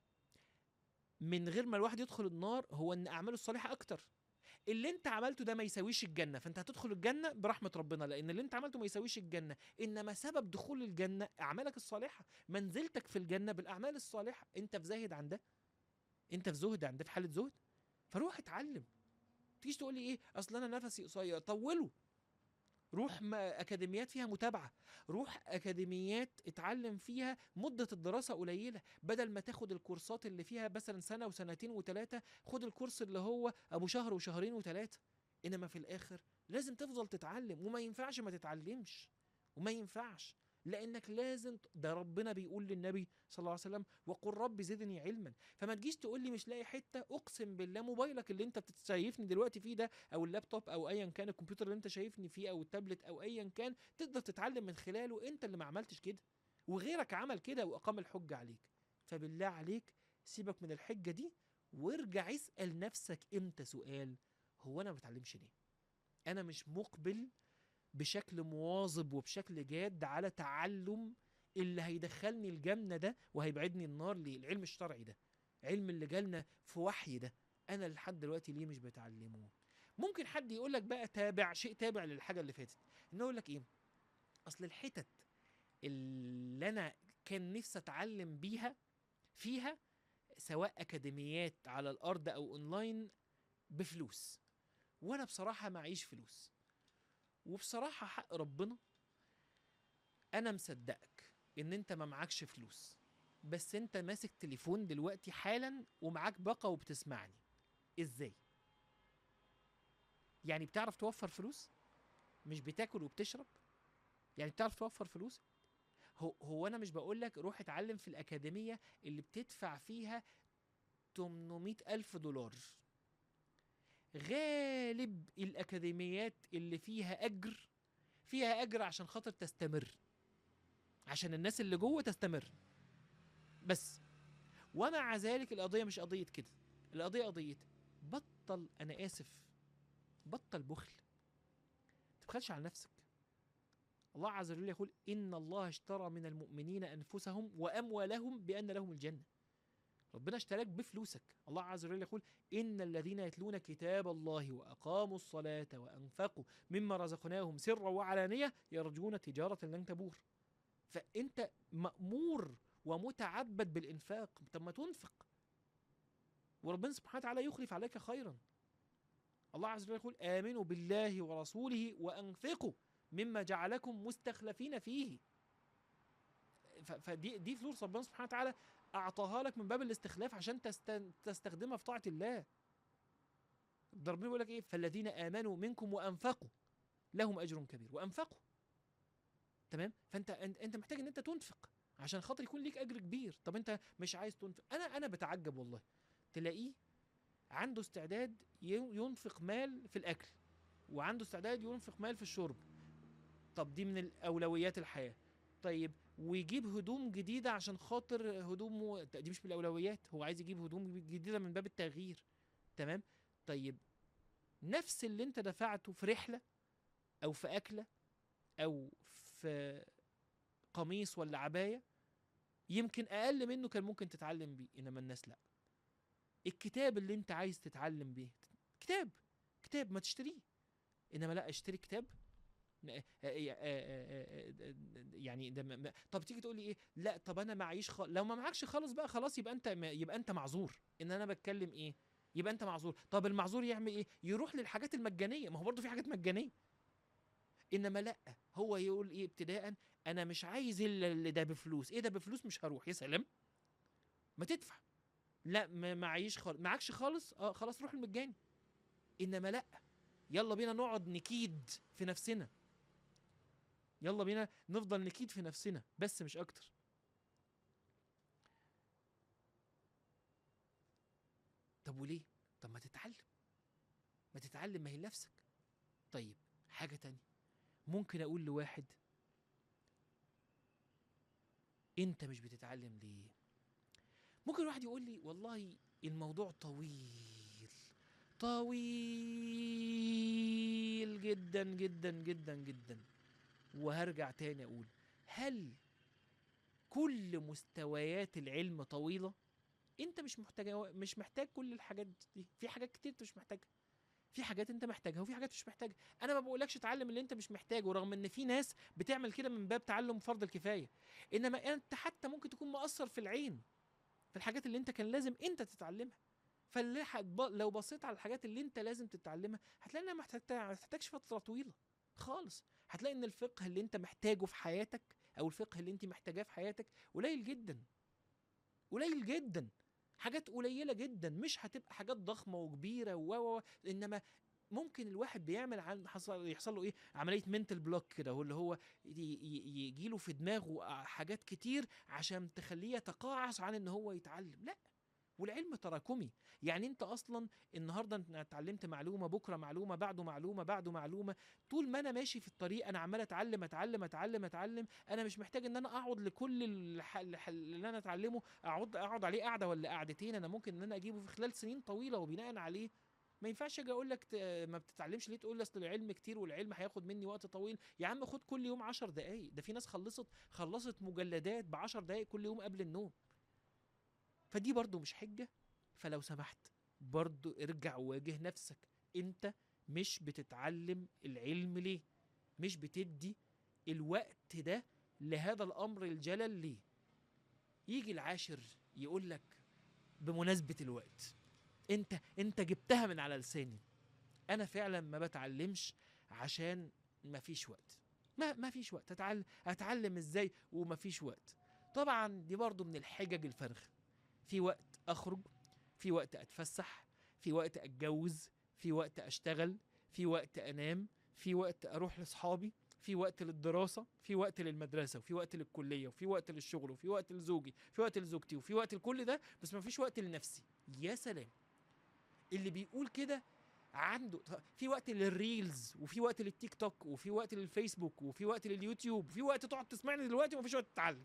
من غير ما الواحد يدخل النار هو ان اعماله الصالحه اكتر اللي انت عملته ده ما يساويش الجنه فانت هتدخل الجنه برحمه ربنا لان اللي انت عملته ما يساويش الجنه انما سبب دخول الجنه اعمالك الصالحه منزلتك في الجنه بالاعمال الصالحه انت في زاهد عن ده انت في زهد عن ده في حاله زهد فروح اتعلم تيجي تقول لي ايه اصل انا نفسي قصير طوله روح ما اكاديميات فيها متابعه روح اكاديميات اتعلم فيها مده الدراسه قليله بدل ما تاخد الكورسات اللي فيها مثلا سنه وسنتين وثلاثه خد الكورس اللي هو ابو شهر وشهرين وثلاثه انما في الاخر لازم تفضل تتعلم وما ينفعش ما تتعلمش وما ينفعش لانك لازم ت- ده ربنا بيقول للنبي صلى الله عليه وسلم وقل رب زدني علما فما تجيش تقول لي مش لاقي حته اقسم بالله موبايلك اللي انت بتشايفني دلوقتي فيه ده او اللابتوب او ايا كان الكمبيوتر اللي انت شايفني فيه او التابلت او ايا كان تقدر تتعلم من خلاله انت اللي ما عملتش كده وغيرك عمل كده واقام الحجه عليك فبالله عليك سيبك من الحجه دي وارجع اسال نفسك امتى سؤال هو انا ما بتعلمش ليه انا مش مقبل بشكل مواظب وبشكل جاد على تعلم اللي هيدخلني الجنه ده وهيبعدني النار ليه العلم الشرعي ده علم اللي جالنا في وحي ده انا لحد دلوقتي ليه مش بتعلمه ممكن حد يقول لك بقى تابع شيء تابع للحاجه اللي فاتت انه يقول لك ايه اصل الحتت اللي انا كان نفسي اتعلم بيها فيها سواء اكاديميات على الارض او اونلاين بفلوس وانا بصراحه معيش فلوس وبصراحه حق ربنا انا مصدقك ان انت ما معكش فلوس بس انت ماسك تليفون دلوقتي حالا ومعاك باقه وبتسمعني ازاي يعني بتعرف توفر فلوس مش بتاكل وبتشرب يعني بتعرف توفر فلوس هو هو انا مش بقول لك روح اتعلم في الاكاديميه اللي بتدفع فيها 800 الف دولار غالب الاكاديميات اللي فيها اجر فيها اجر عشان خاطر تستمر عشان الناس اللي جوه تستمر بس ومع ذلك القضيه مش قضيه كده القضيه قضيه بطل انا اسف بطل بخل تبخلش على نفسك الله عز وجل يقول ان الله اشترى من المؤمنين انفسهم واموالهم بان لهم الجنه ربنا اشتراك بفلوسك الله عز وجل يقول ان الذين يتلون كتاب الله واقاموا الصلاه وانفقوا مما رزقناهم سرا وعلانيه يرجون تجاره لن تبور فانت مامور ومتعبد بالانفاق طب ما تنفق وربنا سبحانه وتعالى يخلف عليك خيرا الله عز وجل يقول امنوا بالله ورسوله وانفقوا مما جعلكم مستخلفين فيه ف- فدي دي فلوس ربنا سبحانه وتعالى اعطاها لك من باب الاستخلاف عشان تست- تستخدمها في طاعه الله ده ربنا بيقول لك ايه فالذين امنوا منكم وانفقوا لهم اجر كبير وانفقوا تمام فانت انت أنت محتاج ان انت تنفق عشان خاطر يكون ليك اجر كبير طب انت مش عايز تنفق انا انا بتعجب والله تلاقيه عنده استعداد ي- ينفق مال في الاكل وعنده استعداد ينفق مال في الشرب طب دي من الاولويات الحياه طيب ويجيب هدوم جديده عشان خاطر هدومه دي مش من الاولويات هو عايز يجيب هدوم جديده من باب التغيير تمام طيب نفس اللي انت دفعته في رحله او في اكله او في قميص ولا عبايه يمكن اقل منه كان ممكن تتعلم بيه انما الناس لا الكتاب اللي انت عايز تتعلم بيه كتاب كتاب ما تشتريه انما لا اشتري كتاب م- آه- آه- آه- آه- آه- يعني ده م- م- طب تيجي تقول لي ايه لا طب انا معيش خ... لو ما معكش خالص بقى خلاص يبقى انت ما- يبقى انت معذور ان انا بتكلم ايه يبقى انت معذور طب المعذور يعمل ايه يروح للحاجات المجانيه ما هو برضه في حاجات مجانيه انما لا هو يقول ايه ابتداء انا مش عايز الا اللي ده بفلوس ايه ده بفلوس مش هروح يا سلام ما تدفع لا ما معيش خالص معكش خالص اه خلاص روح المجاني انما لا يلا بينا نقعد نكيد في نفسنا يلا بينا نفضل نكيد في نفسنا بس مش اكتر طب وليه طب ما تتعلم ما تتعلم ما هي لنفسك طيب حاجة تانية ممكن اقول لواحد انت مش بتتعلم ليه ممكن واحد يقول لي والله الموضوع طويل طويل جدا جدا جدا جدا وهرجع تاني اقول هل كل مستويات العلم طويلة انت مش محتاج مش محتاج كل الحاجات دي في حاجات كتير انت مش محتاجها في حاجات انت محتاجها وفي حاجات مش محتاجها انا ما بقولكش اتعلم اللي انت مش محتاجه رغم ان في ناس بتعمل كده من باب تعلم فرض الكفايه انما انت حتى ممكن تكون مقصر في العين في الحاجات اللي انت كان لازم انت تتعلمها فاللي هتب... لو بصيت على الحاجات اللي انت لازم تتعلمها هتلاقي انها ما محتاج- ما تحتاجش فتره طويله خالص هتلاقي ان الفقه اللي انت محتاجه في حياتك او الفقه اللي انت محتاجاه في حياتك قليل جدا قليل جدا حاجات قليله جدا مش هتبقى حاجات ضخمه وكبيره و و- و- انما ممكن الواحد بيعمل عن حصل يحصل له ايه عمليه منتل بلوك كده هو اللي هو يجي له في دماغه حاجات كتير عشان تخليه يتقاعس عن ان هو يتعلم لا والعلم تراكمي يعني انت اصلا النهارده انت اتعلمت معلومه بكره معلومه بعده معلومه بعده معلومه طول ما انا ماشي في الطريق انا عمال اتعلم اتعلم اتعلم اتعلم انا مش محتاج ان انا اقعد لكل الح- الح- اللي انا اتعلمه اقعد اقعد عليه قعده ولا قعدتين انا ممكن ان انا اجيبه في خلال سنين طويله وبناء عليه ما ينفعش اجي اقول لك ت- ما بتتعلمش ليه تقول لي اصل العلم كتير والعلم هياخد مني وقت طويل يا عم خد كل يوم 10 دقائق ده في ناس خلصت خلصت مجلدات ب 10 دقائق كل يوم قبل النوم فدي برضو مش حجه فلو سمحت برضو ارجع وواجه نفسك انت مش بتتعلم العلم ليه مش بتدي الوقت ده لهذا الامر الجلل ليه يجي العاشر يقول لك بمناسبه الوقت انت انت جبتها من على لساني انا فعلا ما بتعلمش عشان ما فيش وقت ما ما فيش وقت اتعلم اتعلم ازاي وما فيش وقت طبعا دي برضو من الحجج الفارغه في وقت اخرج في وقت اتفسح في وقت اتجوز في وقت اشتغل في وقت انام في وقت اروح لاصحابي في وقت للدراسة في وقت للمدرسة وفي وقت للكلية وفي وقت للشغل وفي وقت لزوجي في وقت لزوجتي وفي وقت لكل ده بس ما فيش وقت لنفسي يا سلام اللي بيقول كده عنده في وقت للريلز وفي وقت للتيك توك وفي وقت للفيسبوك وفي وقت لليوتيوب وفي وقت تقعد تسمعني دلوقتي ومفيش وقت تتعلم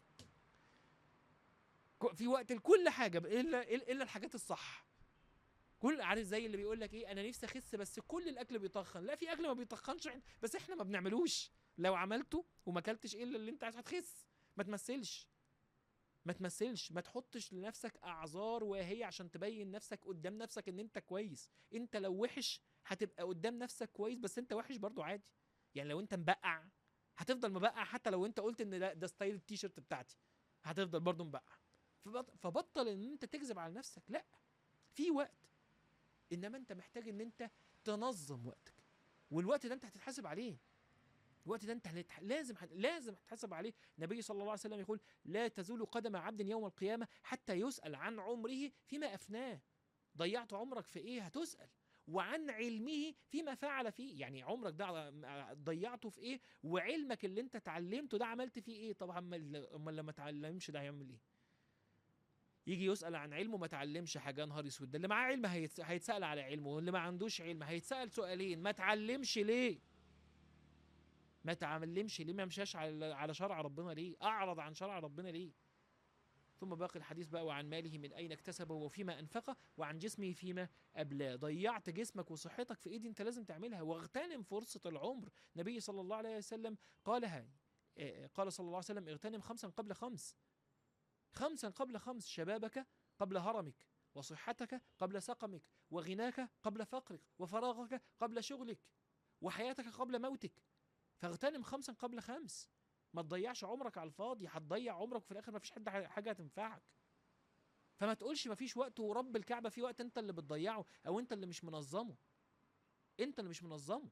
ك- في وقت لكل حاجه ب- الا الا إلا الحاجات الصح كل عارف زي اللي بيقول لك ايه انا نفسي اخس بس كل الاكل بيطخن لا في اكل ما بيطخنش إحنا- بس احنا ما بنعملوش لو عملته وما اكلتش الا اللي انت عايز هتخس ما تمثلش ما تمثلش ما تحطش لنفسك اعذار واهية عشان تبين نفسك قدام نفسك ان انت كويس انت لو وحش هتبقى قدام نفسك كويس بس انت وحش برضو عادي يعني لو انت مبقع هتفضل مبقع حتى لو انت قلت ان لا ده ستايل التيشيرت بتاعتي هتفضل برضه مبقع فبط- فبطل ان انت تكذب على نفسك لا في وقت انما انت محتاج ان انت تنظم وقتك والوقت ده انت هتتحاسب عليه الوقت ده انت هتتح- لازم هت- لازم هتحاسب عليه النبي صلى الله عليه وسلم يقول لا تزول قدم عبد يوم القيامه حتى يسال عن عمره فيما افناه ضيعت عمرك في ايه هتسال وعن علمه فيما فعل فيه يعني عمرك ده ع- ضيعته في ايه وعلمك اللي انت اتعلمته ده عملت فيه ايه طبعا امال امال لما اتعلمش ده هيعمل ايه يجي يسأل عن علمه ما اتعلمش حاجة نهار اسود ده اللي معاه علم هيتس- هيتسأل على علمه واللي ما عندوش علم هيتسأل سؤالين ما اتعلمش ليه ما اتعلمش ليه ما مشاش على على شرع ربنا ليه اعرض عن شرع ربنا ليه ثم باقي الحديث بقى وعن ماله من اين اكتسبه وفيما انفقه وعن جسمه فيما ابلاه ضيعت جسمك وصحتك في ايدي انت لازم تعملها واغتنم فرصه العمر النبي صلى الله عليه وسلم قالها آه، قال صلى الله عليه وسلم اغتنم خمسا قبل خمس خمسا قبل خمس شبابك قبل هرمك وصحتك قبل سقمك وغناك قبل فقرك وفراغك قبل شغلك وحياتك قبل موتك فاغتنم خمسا قبل خمس ما تضيعش عمرك على الفاضي هتضيع عمرك وفي الاخر ما فيش حد ح- حاجه هتنفعك فما تقولش ما فيش وقت ورب الكعبه في وقت انت اللي بتضيعه او انت اللي مش منظمه انت اللي مش منظمه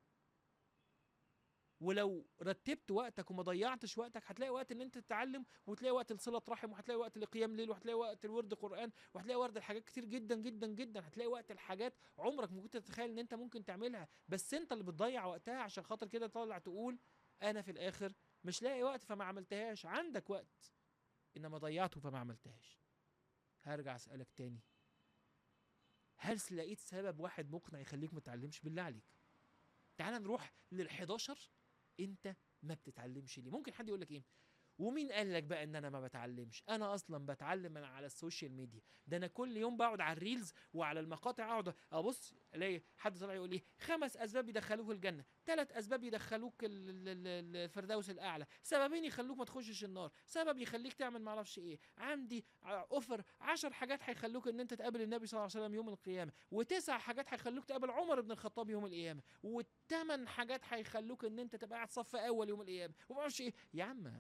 ولو رتبت وقتك وما ضيعتش وقتك هتلاقي وقت ان انت تتعلم وتلاقي وقت لصله رحم وهتلاقي وقت لقيام ليل وهتلاقي وقت لورد قران وهتلاقي وقت لحاجات كتير جدا جدا جدا هتلاقي وقت لحاجات عمرك ما كنت تتخيل ان انت ممكن تعملها بس انت اللي بتضيع وقتها عشان خاطر كده تطلع تقول انا في الاخر مش لاقي وقت فما عملتهاش عندك وقت انما ضيعته فما عملتهاش هرجع اسالك تاني هل لقيت سبب واحد مقنع يخليك ما تتعلمش بالله عليك تعال نروح لل11 انت ما بتتعلمش ليه ممكن حد يقول لك ايه ومين قال لك بقى ان انا ما بتعلمش انا اصلا بتعلم من على السوشيال ميديا ده انا كل يوم بقعد على الريلز وعلى المقاطع اقعد ابص الاقي حد طلع يقول ايه خمس اسباب يدخلوك الجنه ثلاث اسباب يدخلوك ال- ال- ال- الفردوس الاعلى سببين يخلوك ما تخشش النار سبب يخليك تعمل ما اعرفش ايه عندي ع- اوفر عشر حاجات هيخلوك ان انت تقابل النبي صلى الله عليه وسلم يوم القيامه وتسع حاجات هيخلوك تقابل عمر بن الخطاب يوم القيامه والثمان حاجات هيخلوك ان انت تبقى قاعد صف اول يوم القيامه وما اعرفش ايه يا عم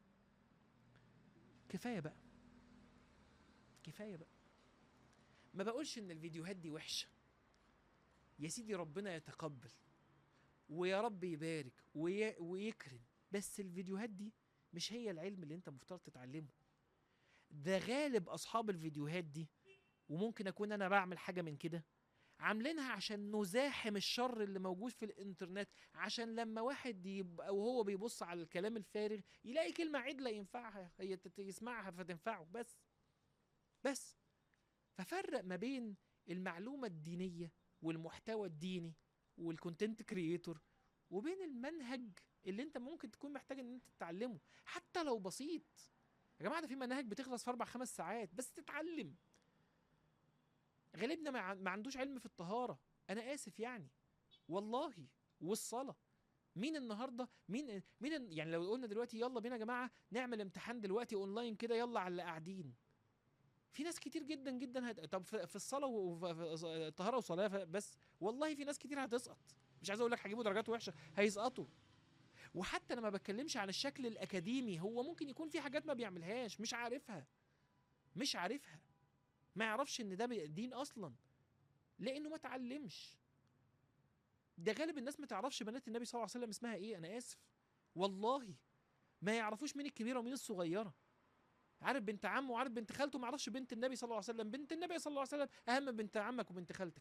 كفايه بقى كفايه بقى ما بقولش ان الفيديوهات دي وحشه يا سيدي ربنا يتقبل ويا رب يبارك وي... ويكرم بس الفيديوهات دي مش هي العلم اللي انت مفترض تتعلمه ده غالب اصحاب الفيديوهات دي وممكن اكون انا بعمل حاجه من كده عاملينها عشان نزاحم الشر اللي موجود في الانترنت عشان لما واحد يبقى وهو بيبص على الكلام الفارغ يلاقي كلمة عدلة ينفعها هي تت- يسمعها فتنفعه بس بس ففرق ما بين المعلومة الدينية والمحتوى الديني والكونتنت كرييتور وبين المنهج اللي انت ممكن تكون محتاج ان انت تتعلمه حتى لو بسيط يا جماعه ده في مناهج بتخلص في اربع خمس ساعات بس تتعلم غالبنا ما عن- ما عندوش علم في الطهاره انا اسف يعني والله والصلاه مين النهارده مين مين ال- يعني لو قلنا دلوقتي يلا بينا يا جماعه نعمل امتحان دلوقتي اونلاين كده يلا على اللي قاعدين في ناس كتير جدا جدا هت... طب في في الصلاه وفي الطهاره والصلاه ف- بس والله في ناس كتير هتسقط مش عايز اقول لك هيجيبوا درجات وحشه هيسقطوا وحتى انا ما بتكلمش عن الشكل الاكاديمي هو ممكن يكون في حاجات ما بيعملهاش مش عارفها مش عارفها ما يعرفش ان ده بي- دين اصلا لانه ما اتعلمش ده غالب الناس ما تعرفش بنات النبي صلى الله عليه وسلم اسمها ايه انا اسف والله ما يعرفوش مين الكبيره ومين الصغيره عارف بنت عمه وعارف بنت خالته ما يعرفش بنت النبي صلى الله عليه وسلم بنت النبي صلى الله عليه وسلم اهم من بنت عمك وبنت خالتك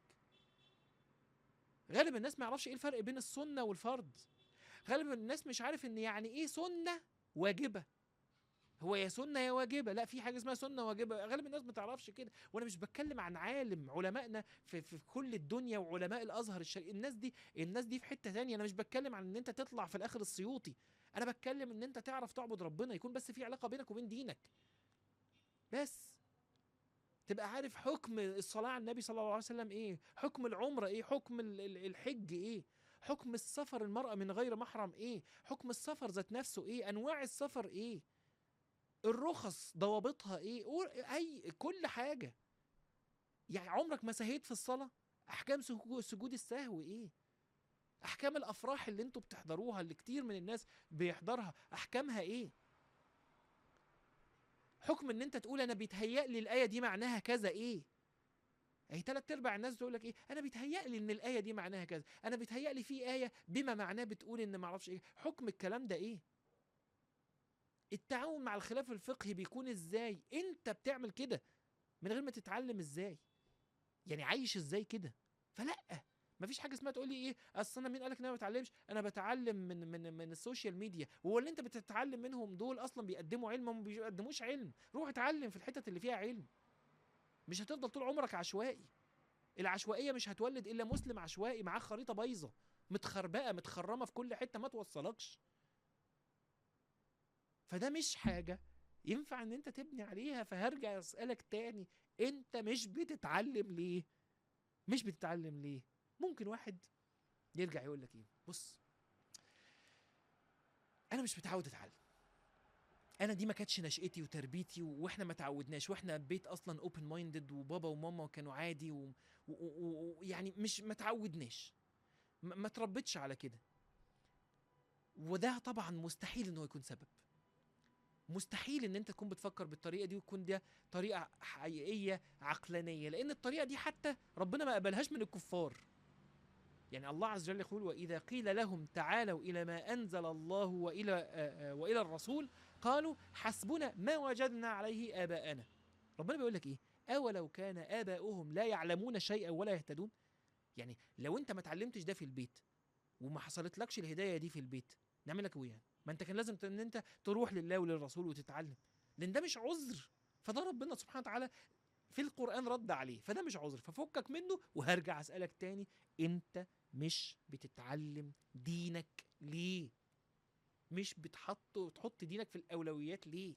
غالب الناس ما يعرفش ايه الفرق بين السنه والفرض غالب الناس مش عارف ان يعني ايه سنه واجبه هو يا سنه يا واجبه لا في حاجه اسمها سنه واجبه غالب الناس ما تعرفش كده وانا مش بتكلم عن عالم علمائنا في, في كل الدنيا وعلماء الازهر الشرقي الناس دي الناس دي في حته تانية انا مش بتكلم عن ان انت تطلع في الاخر السيوطي انا بتكلم ان انت تعرف تعبد ربنا يكون بس في علاقه بينك وبين دينك بس تبقى عارف حكم الصلاه على النبي صلى الله عليه وسلم ايه حكم العمره ايه حكم ال- ال- الحج ايه حكم السفر المرأة من غير محرم ايه حكم السفر ذات نفسه ايه انواع السفر ايه الرخص ضوابطها ايه قول- اي كل حاجة يعني عمرك ما سهيت في الصلاة احكام سجو- سجود السهو ايه احكام الافراح اللي انتوا بتحضروها اللي كتير من الناس بيحضرها احكامها ايه حكم ان انت تقول انا بيتهيأ لي الايه دي معناها كذا ايه اي تلات ارباع الناس تقول لك ايه انا بيتهيأ لي ان الايه دي معناها كذا انا بيتهيأ لي في ايه بما معناه بتقول ان معرفش ايه حكم الكلام ده ايه التعاون مع الخلاف الفقهي بيكون ازاي انت بتعمل كده من غير ما تتعلم ازاي يعني عايش ازاي كده فلا مفيش حاجه اسمها تقول لي ايه اصل انا مين قالك ان انا ما بتعلمش انا بتعلم من من من السوشيال ميديا وهو اللي انت بتتعلم منهم دول اصلا بيقدموا علم هم ما بيقدموش علم روح اتعلم في الحتت اللي فيها علم مش هتفضل طول عمرك عشوائي العشوائيه مش هتولد الا مسلم عشوائي معاه خريطه بايظه متخربقه متخرمه في كل حته ما توصلكش فده مش حاجه ينفع ان انت تبني عليها فهرجع اسالك تاني انت مش بتتعلم ليه مش بتتعلم ليه ممكن واحد يرجع يقول لك ايه بص انا مش متعود اتعلم انا دي ما كانتش نشأتي وتربيتي واحنا ما تعودناش واحنا بيت اصلا اوبن مايندد وبابا وماما كانوا عادي ويعني و... و... و... يعني مش ما تعودناش ما, ما تربيتش على كده وده طبعا مستحيل انه يكون سبب مستحيل ان انت تكون بتفكر بالطريقه دي وتكون ده طريقه حقيقيه عقلانيه لان الطريقه دي حتى ربنا ما قبلهاش من الكفار يعني الله عز وجل يقول واذا قيل لهم تعالوا الى ما انزل الله والى آآ آآ والى الرسول قالوا حسبنا ما وجدنا عليه اباءنا ربنا بيقول لك ايه اولو كان اباؤهم لا يعلمون شيئا ولا يهتدون يعني لو انت ما اتعلمتش ده في البيت وما حصلتلكش الهدايه دي في البيت نعمل لك ايه يعني ما انت كان لازم ان انت تروح لله وللرسول وتتعلم لان ده مش عذر فده ربنا سبحانه وتعالى في القران رد عليه فده مش عذر ففكك منه وهرجع اسالك تاني انت مش بتتعلم دينك ليه مش بتحط تحط دينك في الاولويات ليه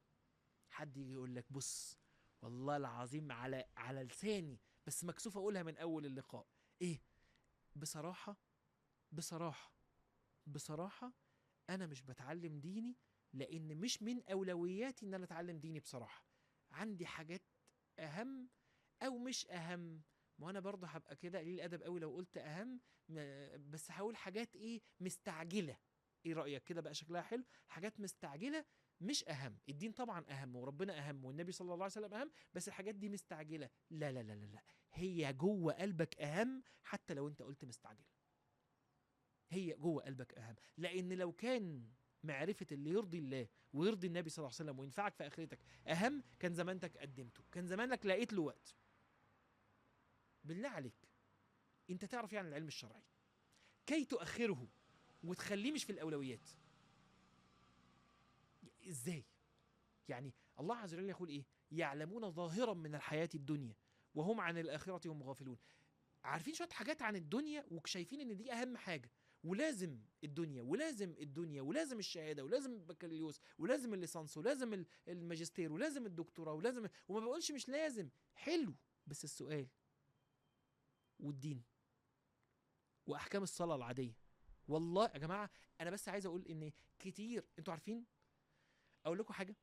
حد يجي يقول لك بص والله العظيم على على لساني بس مكسوف اقولها من اول اللقاء ايه بصراحه بصراحه بصراحه انا مش بتعلم ديني لان مش من اولوياتي ان انا اتعلم ديني بصراحه عندي حاجات اهم او مش اهم ما انا برضه هبقى كده قليل ادب قوي لو قلت اهم بس هقول حاجات ايه مستعجله ايه رايك كده بقى شكلها حلو حاجات مستعجله مش اهم الدين طبعا اهم وربنا اهم والنبي صلى الله عليه وسلم اهم بس الحاجات دي مستعجله لا لا لا لا, لا. هي جوه قلبك اهم حتى لو انت قلت مستعجله هي جوه قلبك اهم لان لو كان معرفة اللي يرضي الله ويرضي النبي صلى الله عليه وسلم وينفعك في آخرتك أهم كان زمانتك قدمته كان زمانك لقيت له وقت بالله عليك أنت تعرف يعني العلم الشرعي كي تؤخره وتخليه مش في الأولويات إزاي يعني الله عز وجل يقول إيه يعلمون ظاهرا من الحياة الدنيا وهم عن الآخرة هم غافلون عارفين شوية حاجات عن الدنيا وشايفين إن دي أهم حاجة ولازم الدنيا ولازم الدنيا ولازم الشهاده ولازم البكالوريوس ولازم الليسانس ولازم الماجستير ولازم الدكتوراه ولازم وما بقولش مش لازم حلو بس السؤال والدين واحكام الصلاه العاديه والله يا جماعه انا بس عايز اقول ان كتير انتوا عارفين اقول لكم حاجه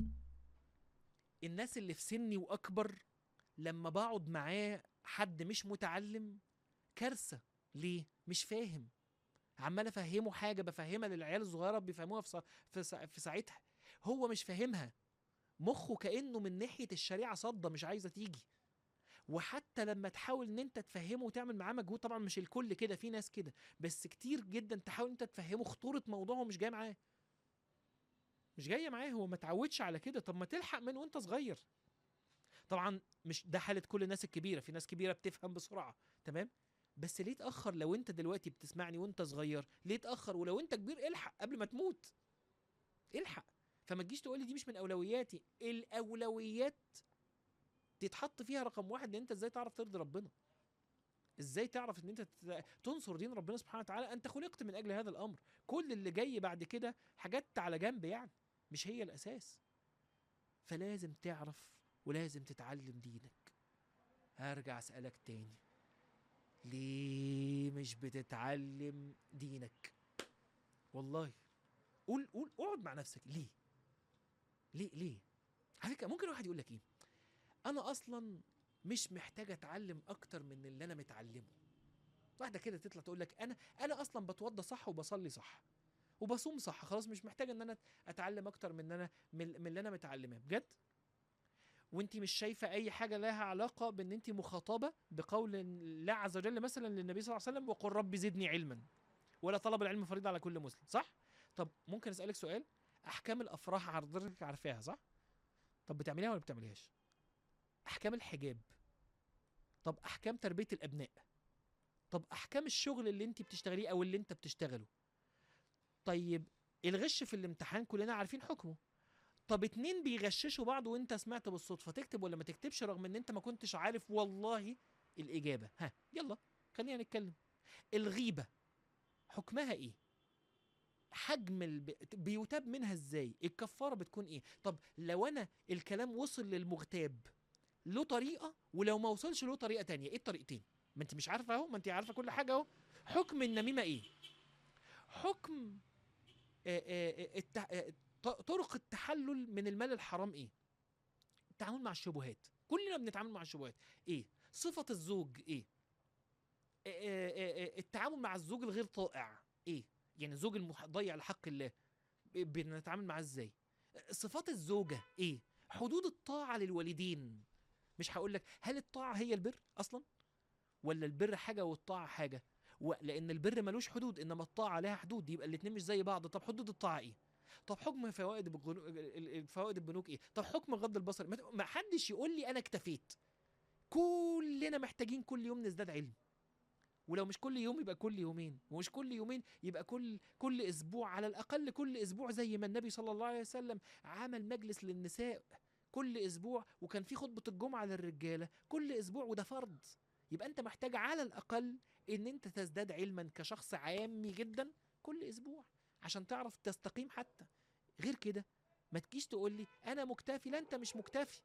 الناس اللي في سني واكبر لما بقعد معاه حد مش متعلم كارثه ليه مش فاهم عمال افهمه حاجه بفهمها للعيال الصغيره بيفهموها في في, في ساعتها هو مش فاهمها مخه كانه من ناحيه الشريعه صدى مش عايزه تيجي وحتى لما تحاول ان انت تفهمه وتعمل معاه مجهود طبعا مش الكل كده في ناس كده بس كتير جدا تحاول انت تفهمه خطوره موضوعه مش جاي معاه مش جايه معاه هو ما اتعودش على كده طب ما تلحق من وانت صغير طبعا مش ده حاله كل الناس الكبيره في ناس كبيره بتفهم بسرعه تمام بس ليه تاخر لو انت دلوقتي بتسمعني وانت صغير ليه تاخر ولو انت كبير الحق قبل ما تموت الحق فما تجيش تقول لي دي مش من اولوياتي الاولويات تتحط فيها رقم واحد ان انت ازاي تعرف ترضي ربنا ازاي تعرف ان انت تنصر دين ربنا سبحانه وتعالى انت خلقت من اجل هذا الامر كل اللي جاي بعد كده حاجات على جنب يعني مش هي الاساس فلازم تعرف ولازم تتعلم دينك هرجع اسالك تاني ليه مش بتتعلم دينك والله قول قول اقعد مع نفسك ليه ليه ليه على فكره ممكن واحد يقول لك ايه انا اصلا مش محتاج اتعلم اكتر من اللي انا متعلمه واحده كده تطلع تقول لك انا انا اصلا بتوضى صح وبصلي صح وبصوم صح خلاص مش محتاجه ان انا اتعلم اكتر من ان انا من من اللي انا متعلماه بجد وانت مش شايفه اي حاجه لها علاقه بان انت مخاطبه بقول الله عز وجل مثلا للنبي صلى الله عليه وسلم وقل رب زدني علما ولا طلب العلم فريضه على كل مسلم صح طب ممكن اسالك سؤال احكام الافراح حضرتك عارفاها صح طب بتعمليها ولا بتعمليهاش احكام الحجاب طب احكام تربيه الابناء طب احكام الشغل اللي انت بتشتغليه او اللي انت بتشتغله طيب الغش في الامتحان كلنا عارفين حكمه طب اتنين بيغششوا بعض وانت سمعت بالصدفه تكتب ولا ما تكتبش رغم ان انت ما كنتش عارف والله الاجابه ها يلا خلينا نتكلم الغيبه حكمها ايه حجم الب... بيتاب منها ازاي الكفاره بتكون ايه طب لو انا الكلام وصل للمغتاب له طريقه ولو ما وصلش له طريقه تانية ايه الطريقتين ما انت مش عارفه اهو ما انت عارفه كل حاجه اهو حكم النميمه ايه حكم آه، آه، الت... آه، ط- طرق التحلل من المال الحرام ايه التعامل مع الشبهات كلنا بنتعامل مع الشبهات ايه صفه الزوج ايه آه، آه، آه، التعامل مع الزوج الغير طائع ايه يعني الزوج المضيع لحق الله ب- بنتعامل معاه ازاي صفات الزوجه ايه حدود الطاعه للوالدين مش هقول لك هل الطاعه هي البر اصلا ولا البر حاجه والطاعه حاجه و- لان البر ملوش حدود انما الطاعه لها حدود يبقى الاتنين مش زي بعض طب حدود الطاعه ايه طب حكم فوائد البنوك فوائد البنوك ايه طب حكم غض البصر ما ت- ما حدش يقول لي انا اكتفيت كلنا محتاجين كل يوم نزداد علم ولو مش كل يوم يبقى كل يومين ومش كل يومين يبقى كل كل اسبوع على الاقل كل اسبوع زي ما النبي صلى الله عليه وسلم عمل مجلس للنساء كل اسبوع وكان في خطبه الجمعه للرجاله كل اسبوع وده فرض يبقى انت محتاج على الاقل ان انت تزداد علما كشخص عامي جدا كل اسبوع عشان تعرف تستقيم حتى غير كده ما تجيش تقول لي انا مكتفي لا انت مش مكتفي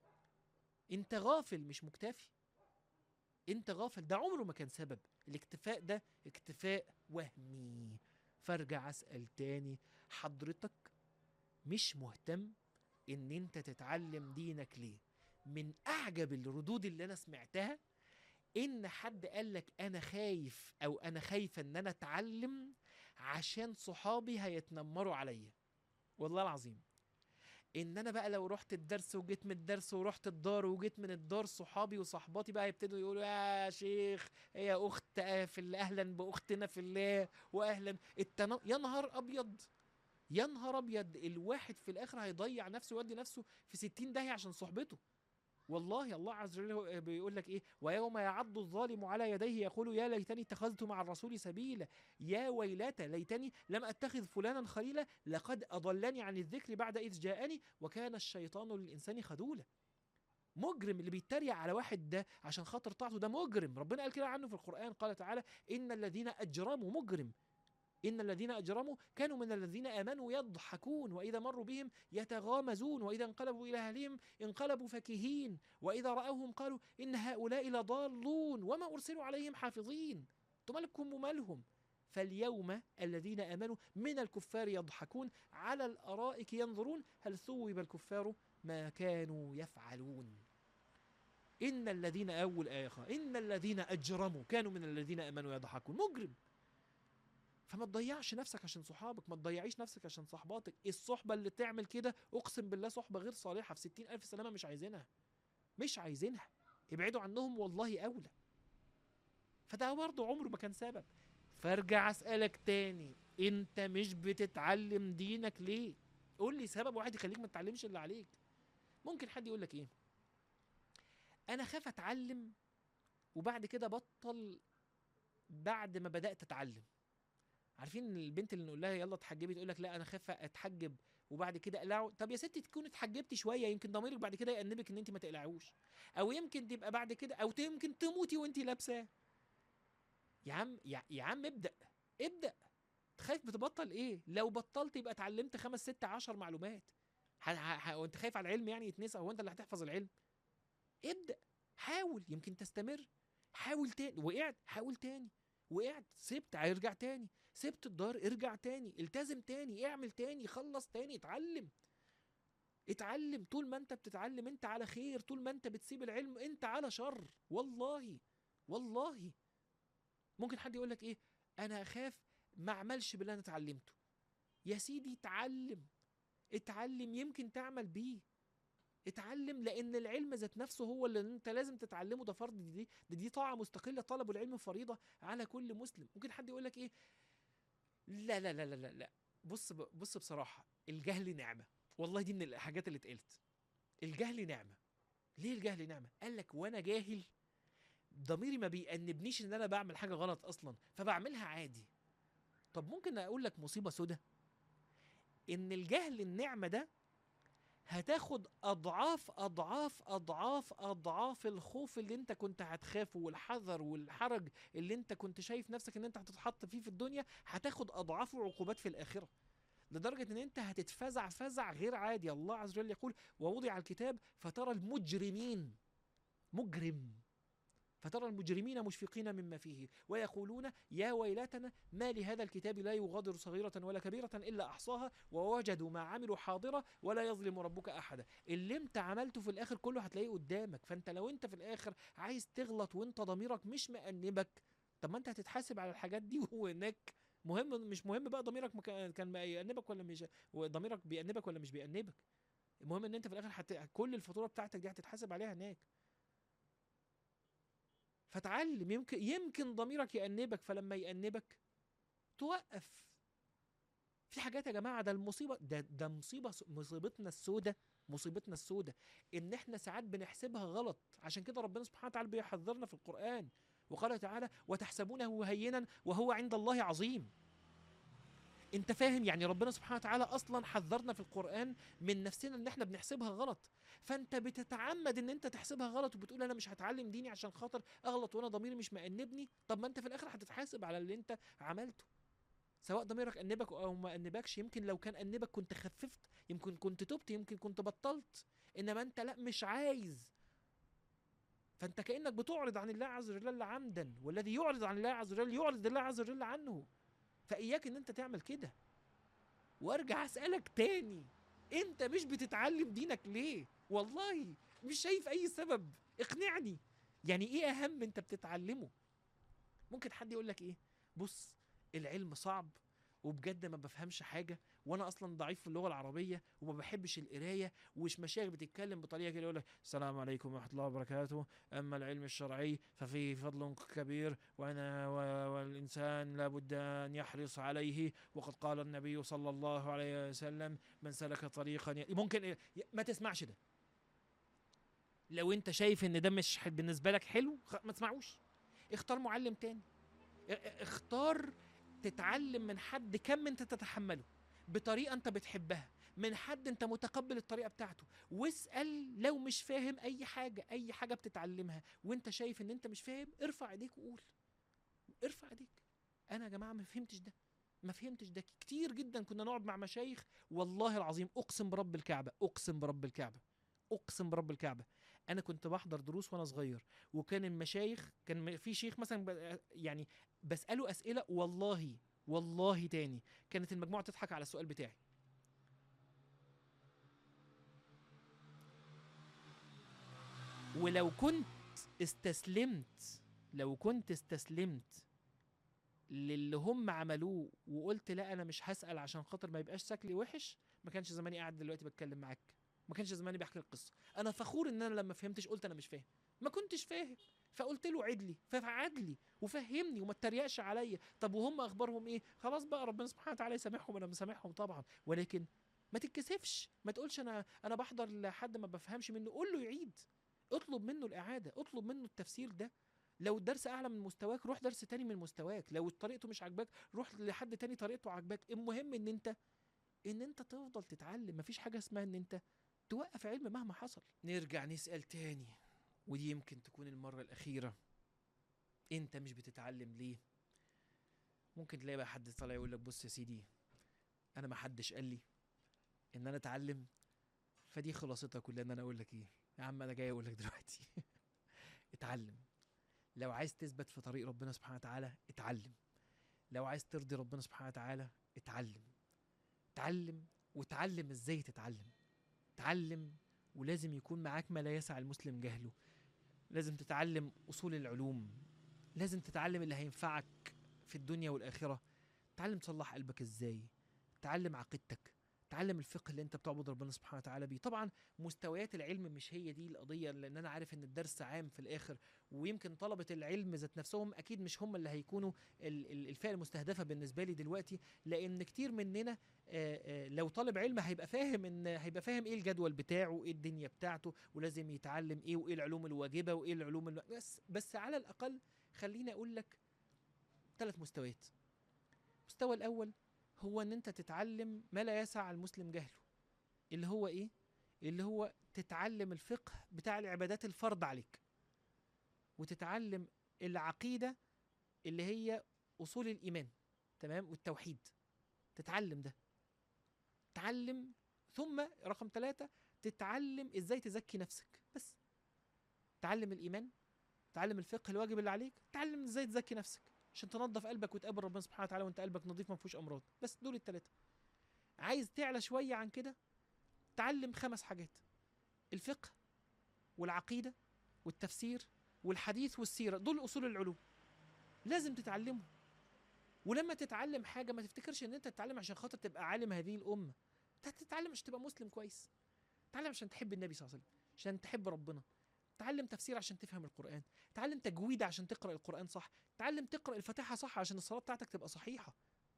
انت غافل مش مكتفي انت غافل ده عمره ما كان سبب الاكتفاء ده اكتفاء وهمي فارجع اسال تاني حضرتك مش مهتم ان انت تتعلم دينك ليه من اعجب الردود اللي انا سمعتها ان حد قال لك انا خايف او انا خايفه ان انا اتعلم عشان صحابي هيتنمروا عليا والله العظيم ان انا بقى لو رحت الدرس وجيت من الدرس ورحت الدار وجيت من الدار صحابي وصحباتي بقى يبتدوا يقولوا يا شيخ يا اخت آه، في الله اهلا باختنا في الله واهلا التن... يا نهار ابيض يا نهار ابيض الواحد في الاخر هيضيع نفسه ويودي نفسه في 60 داهيه عشان صحبته والله الله عز وجل هو- بيقول لك ايه ويوم يعض الظالم على يديه يقول يا ليتني اتخذت مع الرسول سبيلا يا ويلتى ليتني لم اتخذ فلانا خليلا لقد اضلني عن الذكر بعد اذ جاءني وكان الشيطان للانسان خذولا مجرم اللي بيتريق على واحد ده عشان خاطر طاعته ده مجرم ربنا قال كده عنه في القرآن قال تعالى إن الذين أجرموا مجرم إن الذين أجرموا كانوا من الذين آمنوا يضحكون وإذا مروا بهم يتغامزون وإذا انقلبوا إلى أهلهم انقلبوا فكهين وإذا رأوهم قالوا إن هؤلاء لضالون وما أرسلوا عليهم حافظين انتوا مالكم ومالهم فاليوم الذين آمنوا من الكفار يضحكون على الأرائك ينظرون هل ثوب الكفار ما كانوا يفعلون إن الذين أول آية خ- إن الذين أجرموا كانوا من الذين آمنوا يضحكون مجرم فما تضيعش نفسك عشان صحابك ما تضيعيش نفسك عشان صحباتك الصحبة اللي تعمل كده أقسم بالله صحبة غير صالحة في ستين ألف سلامة مش عايزينها مش عايزينها ابعدوا عنهم والله أولى فده برضه عمره ما كان سبب فارجع أسألك تاني أنت مش بتتعلم دينك ليه قول لي سبب واحد يخليك ما تتعلمش اللي عليك ممكن حد يقول لك ايه انا خاف اتعلم وبعد كده بطل بعد ما بدات اتعلم عارفين البنت اللي نقول لها يلا اتحجبي تقول لك لا انا خايفه اتحجب وبعد كده اقلعه طب يا ستي تكون اتحجبتي شويه يمكن ضميرك بعد كده يأنبك ان انت ما تقلعوش او يمكن تبقى بعد كده او يمكن تموتي وانت لابساه يا عم يا, يا عم ابدا ابدا خايف بتبطل ايه لو بطلت يبقى اتعلمت خمس ست عشر معلومات ح- ح- وانت خايف على العلم يعني يتنسى هو انت اللي هتحفظ العلم ابدا حاول يمكن تستمر حاول تاني وقعت حاول تاني وقعت سبت هيرجع تاني سبت الدار ارجع تاني التزم تاني اعمل تاني خلص تاني اتعلم اتعلم طول ما انت بتتعلم انت على خير طول ما انت بتسيب العلم انت على شر والله والله ممكن حد يقول لك ايه انا اخاف ما اعملش باللي انا اتعلمته يا سيدي اتعلم اتعلم يمكن تعمل بيه اتعلم لان العلم ذات نفسه هو اللي انت لازم تتعلمه ده فرض دي دي, دي طاعه مستقله طلب العلم فريضه على كل مسلم ممكن حد يقول لك ايه لا لا لا لا لا, لا. بص ب- بص بصراحه الجهل نعمه والله دي من الحاجات اللي اتقالت الجهل نعمه ليه الجهل نعمه قال لك وانا جاهل ضميري ما بيأنبنيش ان انا بعمل حاجه غلط اصلا فبعملها عادي طب ممكن اقول لك مصيبه سودة ان الجهل النعمه ده هتاخد اضعاف اضعاف اضعاف اضعاف الخوف اللي انت كنت هتخافه والحذر والحرج اللي انت كنت شايف نفسك ان انت هتتحط فيه في الدنيا هتاخد اضعافه عقوبات في الاخره لدرجه ان انت هتتفزع فزع غير عادي الله عز وجل يقول ووضع الكتاب فترى المجرمين مجرم فترى المجرمين مشفقين مما فيه ويقولون يا ويلتنا ما لهذا الكتاب لا يغادر صغيرة ولا كبيرة إلا أحصاها ووجدوا ما عملوا حاضرة ولا يظلم ربك أحدا اللي انت عملته في الآخر كله هتلاقيه قدامك فانت لو انت في الآخر عايز تغلط وانت ضميرك مش مأنبك طب ما انت هتتحاسب على الحاجات دي وهناك مهم مش مهم بقى ضميرك مكا- كان بيأنبك ولا مش ضميرك بيأنبك ولا مش بيأنبك المهم ان انت في الاخر حت... كل الفاتوره بتاعتك دي هتتحاسب عليها هناك فتعلم يمكن يمكن ضميرك يأنبك فلما يأنبك توقف في حاجات يا جماعه ده المصيبه ده ده مصيبه مصيبتنا السودة مصيبتنا السودة ان احنا ساعات بنحسبها غلط عشان كده ربنا سبحانه وتعالى بيحذرنا في القرآن وقال تعالى وتحسبونه هينا وهو عند الله عظيم انت فاهم يعني ربنا سبحانه وتعالى اصلا حذرنا في القرآن من نفسنا ان احنا بنحسبها غلط فانت بتتعمد ان انت تحسبها غلط وبتقول انا مش هتعلم ديني عشان خاطر اغلط وانا ضميري مش مأنبني طب ما انت في الاخر هتتحاسب على اللي انت عملته سواء ضميرك أنبك أو ما أنبكش يمكن لو كان أنبك كنت خففت يمكن كنت تبت يمكن كنت بطلت إنما أنت لا مش عايز فأنت كأنك بتعرض عن الله عز وجل عمدا والذي يعرض عن الله عز وجل يعرض الله عز وجل عنه فإياك إن أنت تعمل كده وارجع أسألك تاني أنت مش بتتعلم دينك ليه والله مش شايف أي سبب اقنعني يعني إيه أهم أنت بتتعلمه ممكن حد يقول لك إيه بص العلم صعب وبجد ما بفهمش حاجه وانا اصلا ضعيف في اللغه العربيه وما بحبش القرايه ومش مشايخ بتتكلم بطريقه كده يقول لك السلام عليكم ورحمه الله وبركاته اما العلم الشرعي ففيه فضل كبير وانا و- والانسان لابد ان يحرص عليه وقد قال النبي صلى الله عليه وسلم من سلك طريقا ي- ممكن ي- ما تسمعش ده لو انت شايف ان ده مش ح- بالنسبه لك حلو خ- ما تسمعوش اختار معلم تاني ا- ا- اختار تتعلم من حد كم انت تتحمله بطريقه انت بتحبها من حد انت متقبل الطريقه بتاعته واسال لو مش فاهم اي حاجه اي حاجه بتتعلمها وانت شايف ان انت مش فاهم ارفع ايديك وقول ارفع ايديك انا يا جماعه ما فهمتش ده ما فهمتش ده كتير جدا كنا نقعد مع مشايخ والله العظيم اقسم برب الكعبه اقسم برب الكعبه اقسم برب الكعبه انا كنت بحضر دروس وانا صغير وكان المشايخ كان في شيخ مثلا ب- يعني بساله اسئله والله والله تاني كانت المجموعه تضحك على السؤال بتاعي ولو كنت استسلمت لو كنت استسلمت للي هم عملوه وقلت لا انا مش هسال عشان خاطر ما يبقاش شكلي وحش ما كانش زماني قاعد دلوقتي بتكلم معاك ما كانش زماني بحكي القصه انا فخور ان انا لما فهمتش قلت انا مش فاهم ما كنتش فاهم فقلت له عد لي فعد لي وفهمني وما اتريقش عليا طب وهم اخبارهم ايه خلاص بقى ربنا سبحانه وتعالى يسامحهم انا مسامحهم طبعا ولكن ما تتكسفش ما تقولش انا انا بحضر لحد ما بفهمش منه قول له يعيد اطلب منه الاعاده اطلب منه التفسير ده لو الدرس اعلى من مستواك روح درس تاني من مستواك لو طريقته مش عاجباك روح لحد تاني طريقته عاجباك المهم ان انت ان انت تفضل تتعلم مفيش حاجه اسمها ان انت توقف علم مهما حصل نرجع نسال تاني ودي يمكن تكون المره الاخيره انت مش بتتعلم ليه ممكن تلاقي بقى حد طالع يقول لك بص يا سيدي انا ما حدش قال لي ان انا اتعلم فدي خلاصتها كلها ان انا اقول لك ايه يا عم انا جاي اقول لك دلوقتي اتعلم لو عايز تثبت في طريق ربنا سبحانه وتعالى اتعلم لو عايز ترضي ربنا سبحانه وتعالى اتعلم اتعلم وتعلم ازاي تتعلم تعلم ولازم يكون معاك ما لا يسع المسلم جهله لازم تتعلم اصول العلوم لازم تتعلم اللي هينفعك في الدنيا والاخره تعلم تصلح قلبك ازاي تعلم عقيدتك تعلم الفقه اللي انت بتعبد ربنا سبحانه وتعالى بيه طبعا مستويات العلم مش هي دي القضيه لان انا عارف ان الدرس عام في الاخر ويمكن طلبه العلم ذات نفسهم اكيد مش هم اللي هيكونوا ال- ال- الفئه المستهدفه بالنسبه لي دلوقتي لان كتير مننا آه، آه، لو طالب علم هيبقى فاهم ان هيبقى فاهم ايه الجدول بتاعه ايه الدنيا بتاعته ولازم يتعلم ايه وايه العلوم الواجبه وايه العلوم الم... بس بس على الاقل خليني اقول لك ثلاث مستويات المستوى الاول هو ان انت تتعلم ما لا يسع المسلم جهله اللي هو ايه اللي هو تتعلم الفقه بتاع العبادات الفرض عليك وتتعلم العقيده اللي هي اصول الايمان تمام والتوحيد تتعلم ده تعلم ثم رقم ثلاثة تتعلم ازاي تزكي نفسك بس تعلم الايمان تعلم الفقه الواجب اللي عليك تعلم ازاي تزكي نفسك عشان تنظف قلبك وتقابل ربنا سبحانه وتعالى وانت قلبك نظيف ما فيهوش امراض بس دول الثلاثه عايز تعلى شويه عن كده تعلم خمس حاجات الفقه والعقيده والتفسير والحديث والسيره دول اصول العلوم لازم تتعلمهم ولما تتعلم حاجه ما تفتكرش ان انت تتعلم عشان خاطر تبقى عالم هذه الامه انت هتتعلم عشان تبقى مسلم كويس تتعلم عشان تحب النبي صلى الله عليه وسلم عشان تحب ربنا تعلم تفسير عشان تفهم القرآن تعلم تجويد عشان تقرأ القرآن صح تعلم تقرأ الفاتحة صح عشان الصلاة بتاعتك تبقى صحيحة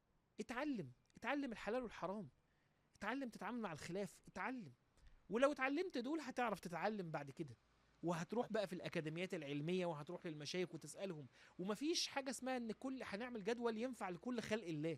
اتعلم اتعلم الحلال والحرام اتعلم تتعامل مع الخلاف اتعلم ولو اتعلمت دول هتعرف تتعلم بعد كده وهتروح بقى في الأكاديميات العلمية وهتروح للمشايخ وتسألهم ومفيش حاجة اسمها إن كل هنعمل جدول ينفع لكل خلق الله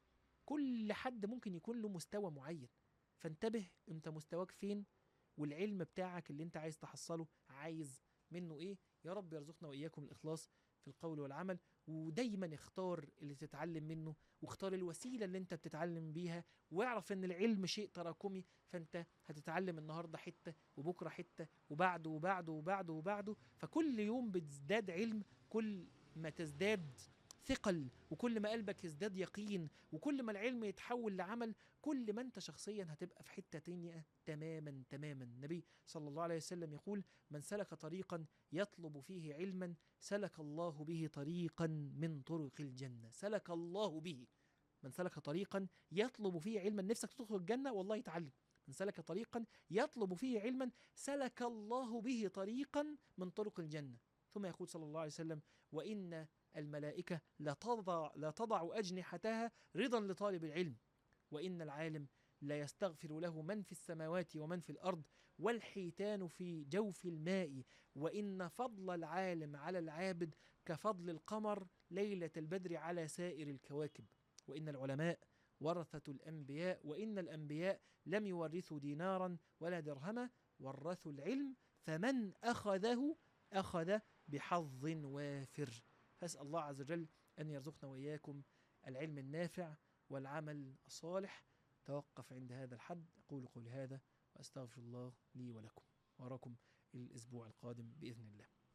كل حد ممكن يكون له مستوى معين فانتبه انت مستواك فين والعلم بتاعك اللي انت عايز تحصله عايز منه ايه يا رب يرزقنا واياكم الاخلاص في القول والعمل ودايما اختار اللي تتعلم منه واختار الوسيله اللي انت بتتعلم بيها واعرف ان العلم شيء تراكمي فانت هتتعلم النهارده حته وبكره حته وبعده وبعده وبعده وبعده فكل يوم بتزداد علم كل ما تزداد ثقل وكل ما قلبك يزداد يقين وكل ما العلم يتحول لعمل كل ما انت شخصيا هتبقى في حته تانية تماما تماما النبي صلى الله عليه وسلم يقول من سلك طريقا يطلب فيه علما سلك الله به طريقا من طرق الجنه سلك الله به من سلك طريقا يطلب فيه علما نفسك تدخل الجنه والله يتعلم من سلك طريقا يطلب فيه علما سلك الله به طريقا من طرق الجنه ثم يقول صلى الله عليه وسلم وان الملائكه لا تضع لا تضع اجنحتها رضا لطالب العلم وان العالم لا يستغفر له من في السماوات ومن في الارض والحيتان في جوف الماء وان فضل العالم على العابد كفضل القمر ليله البدر على سائر الكواكب وان العلماء ورثه الانبياء وان الانبياء لم يورثوا دينارا ولا درهما ورثوا العلم فمن اخذه اخذ بحظ وافر فاسال الله عز وجل ان يرزقنا واياكم العلم النافع والعمل الصالح توقف عند هذا الحد أقول قولي هذا وأستغفر الله لي ولكم وأراكم الأسبوع القادم بإذن الله